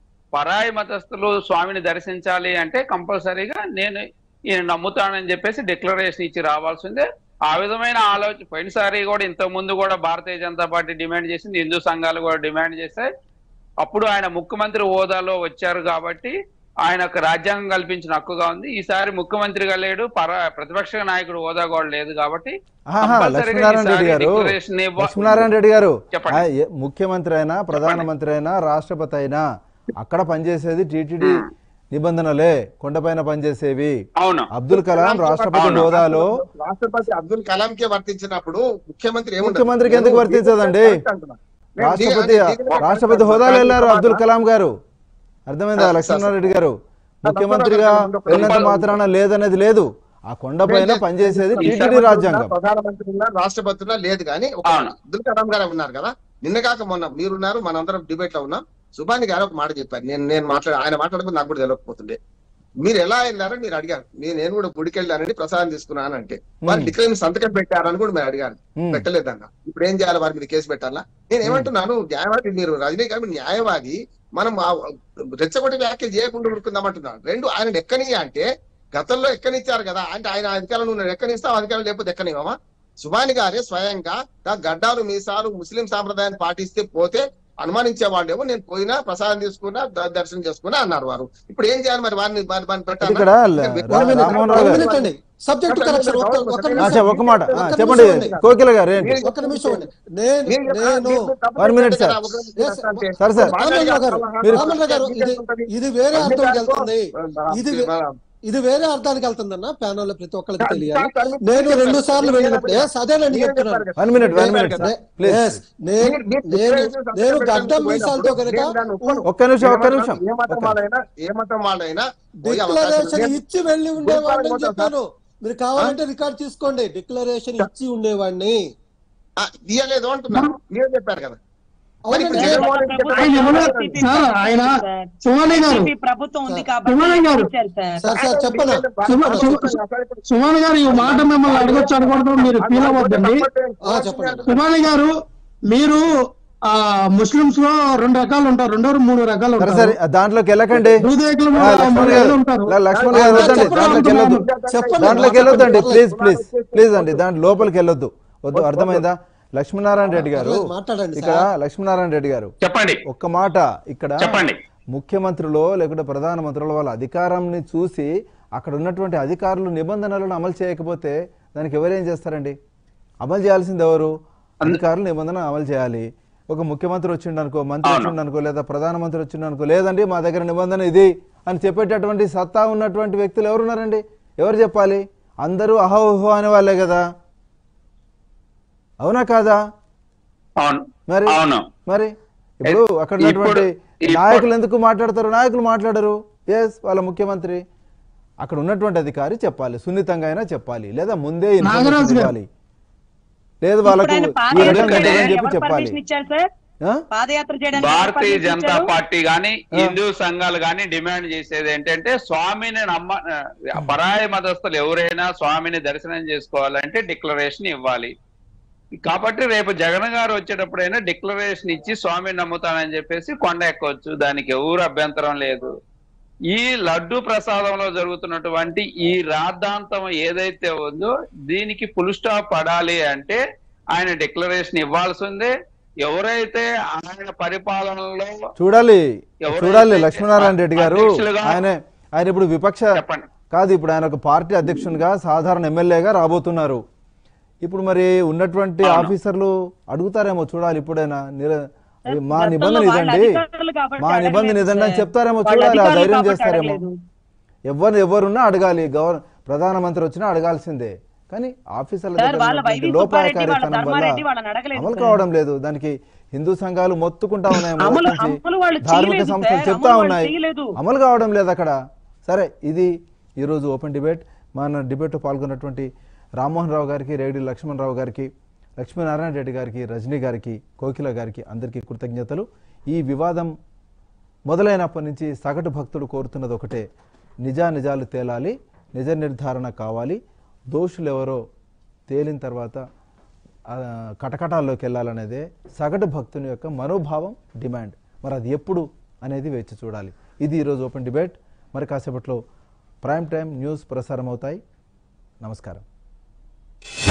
పరాయి మతస్థులు స్వామిని దర్శించాలి అంటే కంపల్సరీగా నేను ఈయన నమ్ముతానని చెప్పేసి డిక్లరేషన్ ఇచ్చి రావాల్సిందే ఆ విధమైన ఆలోచన పోయినసారి కూడా ఇంతకు ముందు కూడా భారతీయ జనతా పార్టీ డిమాండ్ చేసింది హిందూ సంఘాలు కూడా డిమాండ్ చేశాయి అప్పుడు ఆయన ముఖ్యమంత్రి హోదాలో వచ్చారు కాబట్టి ఆయనకు రాజ్యాంగం కల్పించిన హక్కుగా ఉంది ఈసారి ముఖ్యమంత్రిగా లేడు పర ప్రతిపక్ష నాయకుడు హోదా కూడా లేదు కాబట్టి ఆహా, కంపల్సరీగా లక్ష్మీనారాయణ రెడ్డి ఈసారి గారు declaration ఇవ్వ- లక్ష్మీనారాయణ రెడ్డి గారు చెప్పండి. ఆ, ఏ- ముఖ్యమంత్రి అయినా ప్రధానమంత్రి అయినా రాష్ట్రపతి అయినా అక్కడ పనిచేసేది టీటీడీ నిబంధనలే కొండపైన పనిచేసేవి అవును అబ్దుల్ కలాం రాష్ట్రపతి అవును. హోదాలో రాష్ట్రపతి అబ్దుల్ కలాం కే వర్తించినప్పుడు ముఖ్యమంత్రి ఏముండదు. ముఖ్యమంత్రికి ఎందుకు నేను వర్తించదండి? అంటున్నా. నేను రాష్ట్రపతి దిగ- దిగ- రాష్ట్రపతి హోదాలో వెళ్ళారు తర్వాత- అబ్దుల్ కలాం గారు అర్థమైందా సార్, లక్ష్మీనారాయణ రెడ్డి సార్. గారు ముఖ్యమంత్రిగా వెళ్ళినంత మాత్రాన లేదనేది లేదు ఆ కొండపైన పనిచేసేది టీటీడీ రాజ్యాంగం ప్రధానమంత్రి ఉన్నారు రాష్ట్రపతి ఉన్నారు లేదు కానీ ఒక అవును. అబ్దుల్ కలాం గారు ఉన్నారు కదా నిన్న కాక మొన్న మీరున్నారు మనందరం డిబేట్ లో ఉన్నాం సుభాని గారు ఒక మాట చెప్పారు నేను నేను మాట్లాడ ఆయన మాట్లాడకపోతే నాకు కూడా తెలియకపోతుండే మీరు ఎలా వెళ్ళారని మీరు అడిగారు నేను నేను కూడా గుడికి వెళ్ళానని ప్రసాదం తీసుకున్నాను అంటే వారు Hmm. డిక్లరేషన్ సంతకం పెట్టారని కూడా మీరు అడిగారు ఉమ్, పెట్టలేదన్న ఇప్పుడు ఏం చేయాలి వారి మీద కేసు పెట్టాలా నేను ఏమంటున్నాను న్యాయవాది మీరు రజనీ గారు మీరు న్యాయవాది మనం ఆ రెచ్చగొట్టి వ్యాఖ్యలు చేయకుండా ఉడుకుందామంటున్నాను రెండు ఆయన ఎక్కని అంటే గతంలో ఎక్కనిచ్చారు కదా అంటే ఆయన అధికారులు నువ్వు ఎక్కనిస్తావు అధికారులు లేకపోతే ఎక్కనివ్వమా సుభాని గారే స్వయంగా నా గడ్డాలు మీసాలు ముస్లిం సాంప్రదాయాన్ని పాటిస్తే పోతే అనుమానించే వాళ్ళేమో నేను పోయినా ప్రసాదం తీసుకున్నా ద- దర్శనం చేసుకున్నా అన్నారు వారు ఇప్పుడు ఏం చేయాలి మరి వారిని వారిని వారిని పెట్టాలా? ఇక్కడ ల- ఇంకా రా- One minute, రామ్మోహన్ one రావు గారు minute అండి సబ్జెక్ట్ కరెక్షన్ ఒక్క ఒక్క ఆ, నిమిషం. చెప్ప- ఒక మాట ఆ, ఒక్క చెప్పండి నిమిషం అండి. కోకిల గారు ఏంటి మీరు- ఒక్క నిమిషం అండి నేను మీరు చెప్పరా? నేను మీరు తప్పు One minute, చేశారు sir. కదా, ఒక నిమిషం Yes, అంటే. Sir, sir. రామచంద్ర గారు మీరు- రామచంద్ర గారు ఇది ఇది వేరే అర్థంకి వెళ్తుంది ఇది వే- మన- ఇది వేరే అర్థానికి వెళ్తుందన్న ప్యానల్ ప్రతి ఒక్కరికి తెలియాలి నేను రెండు సార్లు వెళ్ళినప్పుడు yes, అదేనండి చెప్తున్నాను వన్ మినిట్ వన్ మినిట్ కదా. ప్లీజ్ Yes, నేను నేను నేను గడ్డం మీసాలతో కనుక ఒక్క నిమిషం ఒక్క నిమిషం ఏ మతం ఒక్క- వాళ్ళైనా ఏ మతం వాళ్ళైనా పోయే అవకాశం డిక్లరేషన్ లేదు. ఇచ్చి వెళ్ళి ఉండేవాడిని పోతాను. చెప్పాను మీరు కావాలంటే రికార్డ్ తీసుకోండి డిక్లరేషన్ ఇచ్చి ఉండేవాడిని ఆ, తీయలేదు అంటున్నారు మీరే చెప్పారు కదా మరి ఇప్పుడు అవునండి జగన్మోహన్ రెడ్డి చెప్పారు. ఆయన ఎవరు? సార్, ఆయన సుమని గారు TTP ప్రభుత్వం ఉంది సార్. కాబట్టి సుమన్ గారు. ఇచ్చారు సార్ సార్ సార్ చెప్పనా సుమ- సుమ- సుమన్ గారు ఈ మాట మిమ్మల్ని అడగొచ్చు అడగకూడదు మీరు ఫీల్ అవ్వద్దండి ఆ, చెప్పండి. సుమాని గారు మీరు ఆ ముస్లింస్ లో రెండు రకాలు ఉంటారు రెండో మూడు రకాలు సరే ఉంటారు సరే దాంట్లోకి వెళ్ళకండి దూదేకులు ఆ, లక్ష్మణ్ గారు ఉంటారు ల- లక్ష్మణ్ గారు వద్దండి చెప్పండి, దాంట్లోకి వెళ్ళొద్దు చెప్పండి. దాంట్లోకి వెళ్ళొద్దండి ప్లీజ్ ప్లీజ్ ప్లీజ్ అండి దాంట్లో లోపలికి వెళ్ళొద్దు వద్దు అర్థమైందా లక్ష్మీనారాయణ రెడ్డి గారు పర్లేదు, మాట్లాడండి ఇక్కడ సార్. లక్ష్మీనారాయణ రెడ్డి గారు చెప్పండి ఒక్క మాట ఇక్కడ చెప్పండి. ముఖ్యమంత్రులు లేకుంటే ప్రధానమంత్రులు వాళ్ళ అధికారాన్ని చూసి అక్కడ ఉన్నటువంటి అధికారులు నిబంధనలను అమలు చేయకపోతే దానికి ఎవరేం చేస్తారండి అమలు చేయాల్సింది ఎవరు అధికారులు నిబంధన అమలు చేయాలి ఒక ముఖ్యమంత్రి వచ్చిండు అనుకో మంత్రి అవును. వచ్చిండు అనుకో లేదా ప్రధానమంత్రి వచ్చిండు అనుకో లేదండి మా దగ్గర నిబంధన ఇది అని చెప్పేటటువంటి సత్తా ఉన్నటువంటి వ్యక్తులు ఎవరున్నారండి ఎవరు చెప్పాలి అందరూ అహోహో అనే వాళ్ళే కదా అవునా కాదా అవును మరి అవును మరి ఇప్పుడు అక్కడ ఉన్నటువంటి ఇప్పుడు- నాయకులు ఎందుకు మాట్లాడతారు నాయకులు మాట్లాడరు ఎస్ వాళ్ళ ముఖ్యమంత్రి అక్కడ ఉన్నటువంటి అధికారి చెప్పాలి సున్నితంగా అయినా చెప్పాలి లేదా ముందే ఇన్ఫర్మేషన్ నాగరాజు గారు. ఇవ్వాలి లేదు వాళ్ళకు ఇప్పుడు ఆయన ఈ పాదయాత్ర రకంగా ఎందుకంటే కట్టదని చేయడానికి చెప్పి ఎవరు చెప్పాలి పర్మిషన్ ఇచ్చారు సార్ ఆ? పాదయాత్ర చేయడానికి ఎవరు భారతీయ పర్మిషన్ జనతా ఇచ్చారు? పార్టీ గాని ఆ. హిందూ సంఘాలు గాని డిమాండ్ చేసేది ఏంటంటే స్వామిని నమ్మ ఆ, పరాయి మతస్థులు ఎవరైనా స్వామిని దర్శనం చేసుకోవాలంటే డిక్లరేషన్ ఇవ్వాలి కాబట్టి రేపు జగన్ గారు వచ్చేటప్పుడైనా డిక్లరేషన్ ఇచ్చి స్వామిని నమ్ముతానని చెప్పేసి కొండ ఎక్కవచ్చు దానికి ఎవరు అభ్యంతరం లేదు ఈ లడ్డు ప్రసాదంలో జరుగుతున్నటువంటి ఈ రాద్ధాంతం ఏదైతే ఉందో దీనికి ఫుల్ స్టాప్ పడాలి అంటే ఆయన డిక్లరేషన్ ఇవ్వాల్సిందే ఎవరైతే ఆయన పరిపాలనలో చూడాలి ఎవరైతే చూడాలి లక్ష్మీనారాయణ రెడ్డి గారు అధ్యక్షులుగా- ఆయన ఆయన ఇప్పుడు విపక్ష చెప్పండి కాదు ఇప్పుడు ఆయన ఒక పార్టీ అధ్యక్షునిగా సాధారణ ఎమ్మెల్యేగా రాబోతున్నారు ఇప్పుడు మరి ఉన్నటువంటి అవును. ఆఫీసర్లు అడుగుతారేమో చూడాలి ఇప్పుడైనా నిర- మా గతంలో నిబంధన వాళ్ళ ఇదండి అధికారులు కాబట్టి మా నిబంధన అడగలేదు ఇదండి అని సార్. చెప్తారేమో వాళ్ళ చూడాలి ఆ అధికారులు ధైర్యం కాబట్టి చేస్తారేమో అడగలేదు. ఎవరు ఎవరున్నా అడగాలి గవర్ ప్రధానమంత్రి వచ్చినా అడగాల్సిందే కానీ ఆఫీసర్ల సార్, దగ్గర వాళ్ళ ఉన్నటువంటి వైవి సుబ్బారెడ్డి, వాళ్ళ లోపాయకారితనం ధర్మారెడ్డి వల్ల వాళ్ళని అడగలేదు అమలు సార్. కావడం లేదు దానికి హిందూ సంఘాలు మొత్తుకుంటా ఉన్నాయి మొదటి అమలు- నుంచి. అమలు వాళ్ళు ధార్మిక చేయలేదు సంస్థలు సార్, చెప్తా అమలు వాళ్ళు ఉన్నాయి చేయలేదు. అమలు కావడం లేదు అక్కడ సరే ఇది ఈరోజు ఓపెన్ డిబేట్ మన డిబేట్ పాల్గొన్నటువంటి రామ్మోహన్ రావు గారికి రేడి లక్ష్మణరావు గారికి లక్ష్మీనారాయణ రెడ్డి గారికి రజనీ గారికి కోకిల గారికి అందరికీ కృతజ్ఞతలు ఈ వివాదం మొదలైనప్పటి నుంచి సగటు భక్తుడు కోరుతున్నది ఒకటే నిజా నిజాలు తేలాలి నిజ నిర్ధారణ కావాలి దోషులు ఎవరో తేలిన తర్వాత ఆ, కటకటాల్లోకి వెళ్ళాలనేదే సగటు భక్తుని యొక్క మనోభావం డిమాండ్ మరి అది ఎప్పుడు అనేది వేచి చూడాలి ఇది ఈరోజు ఓపెన్ డిబేట్ మరి కాసేపట్లో ప్రైమ్ టైం న్యూస్ ప్రసారం అవుతాయి నమస్కారం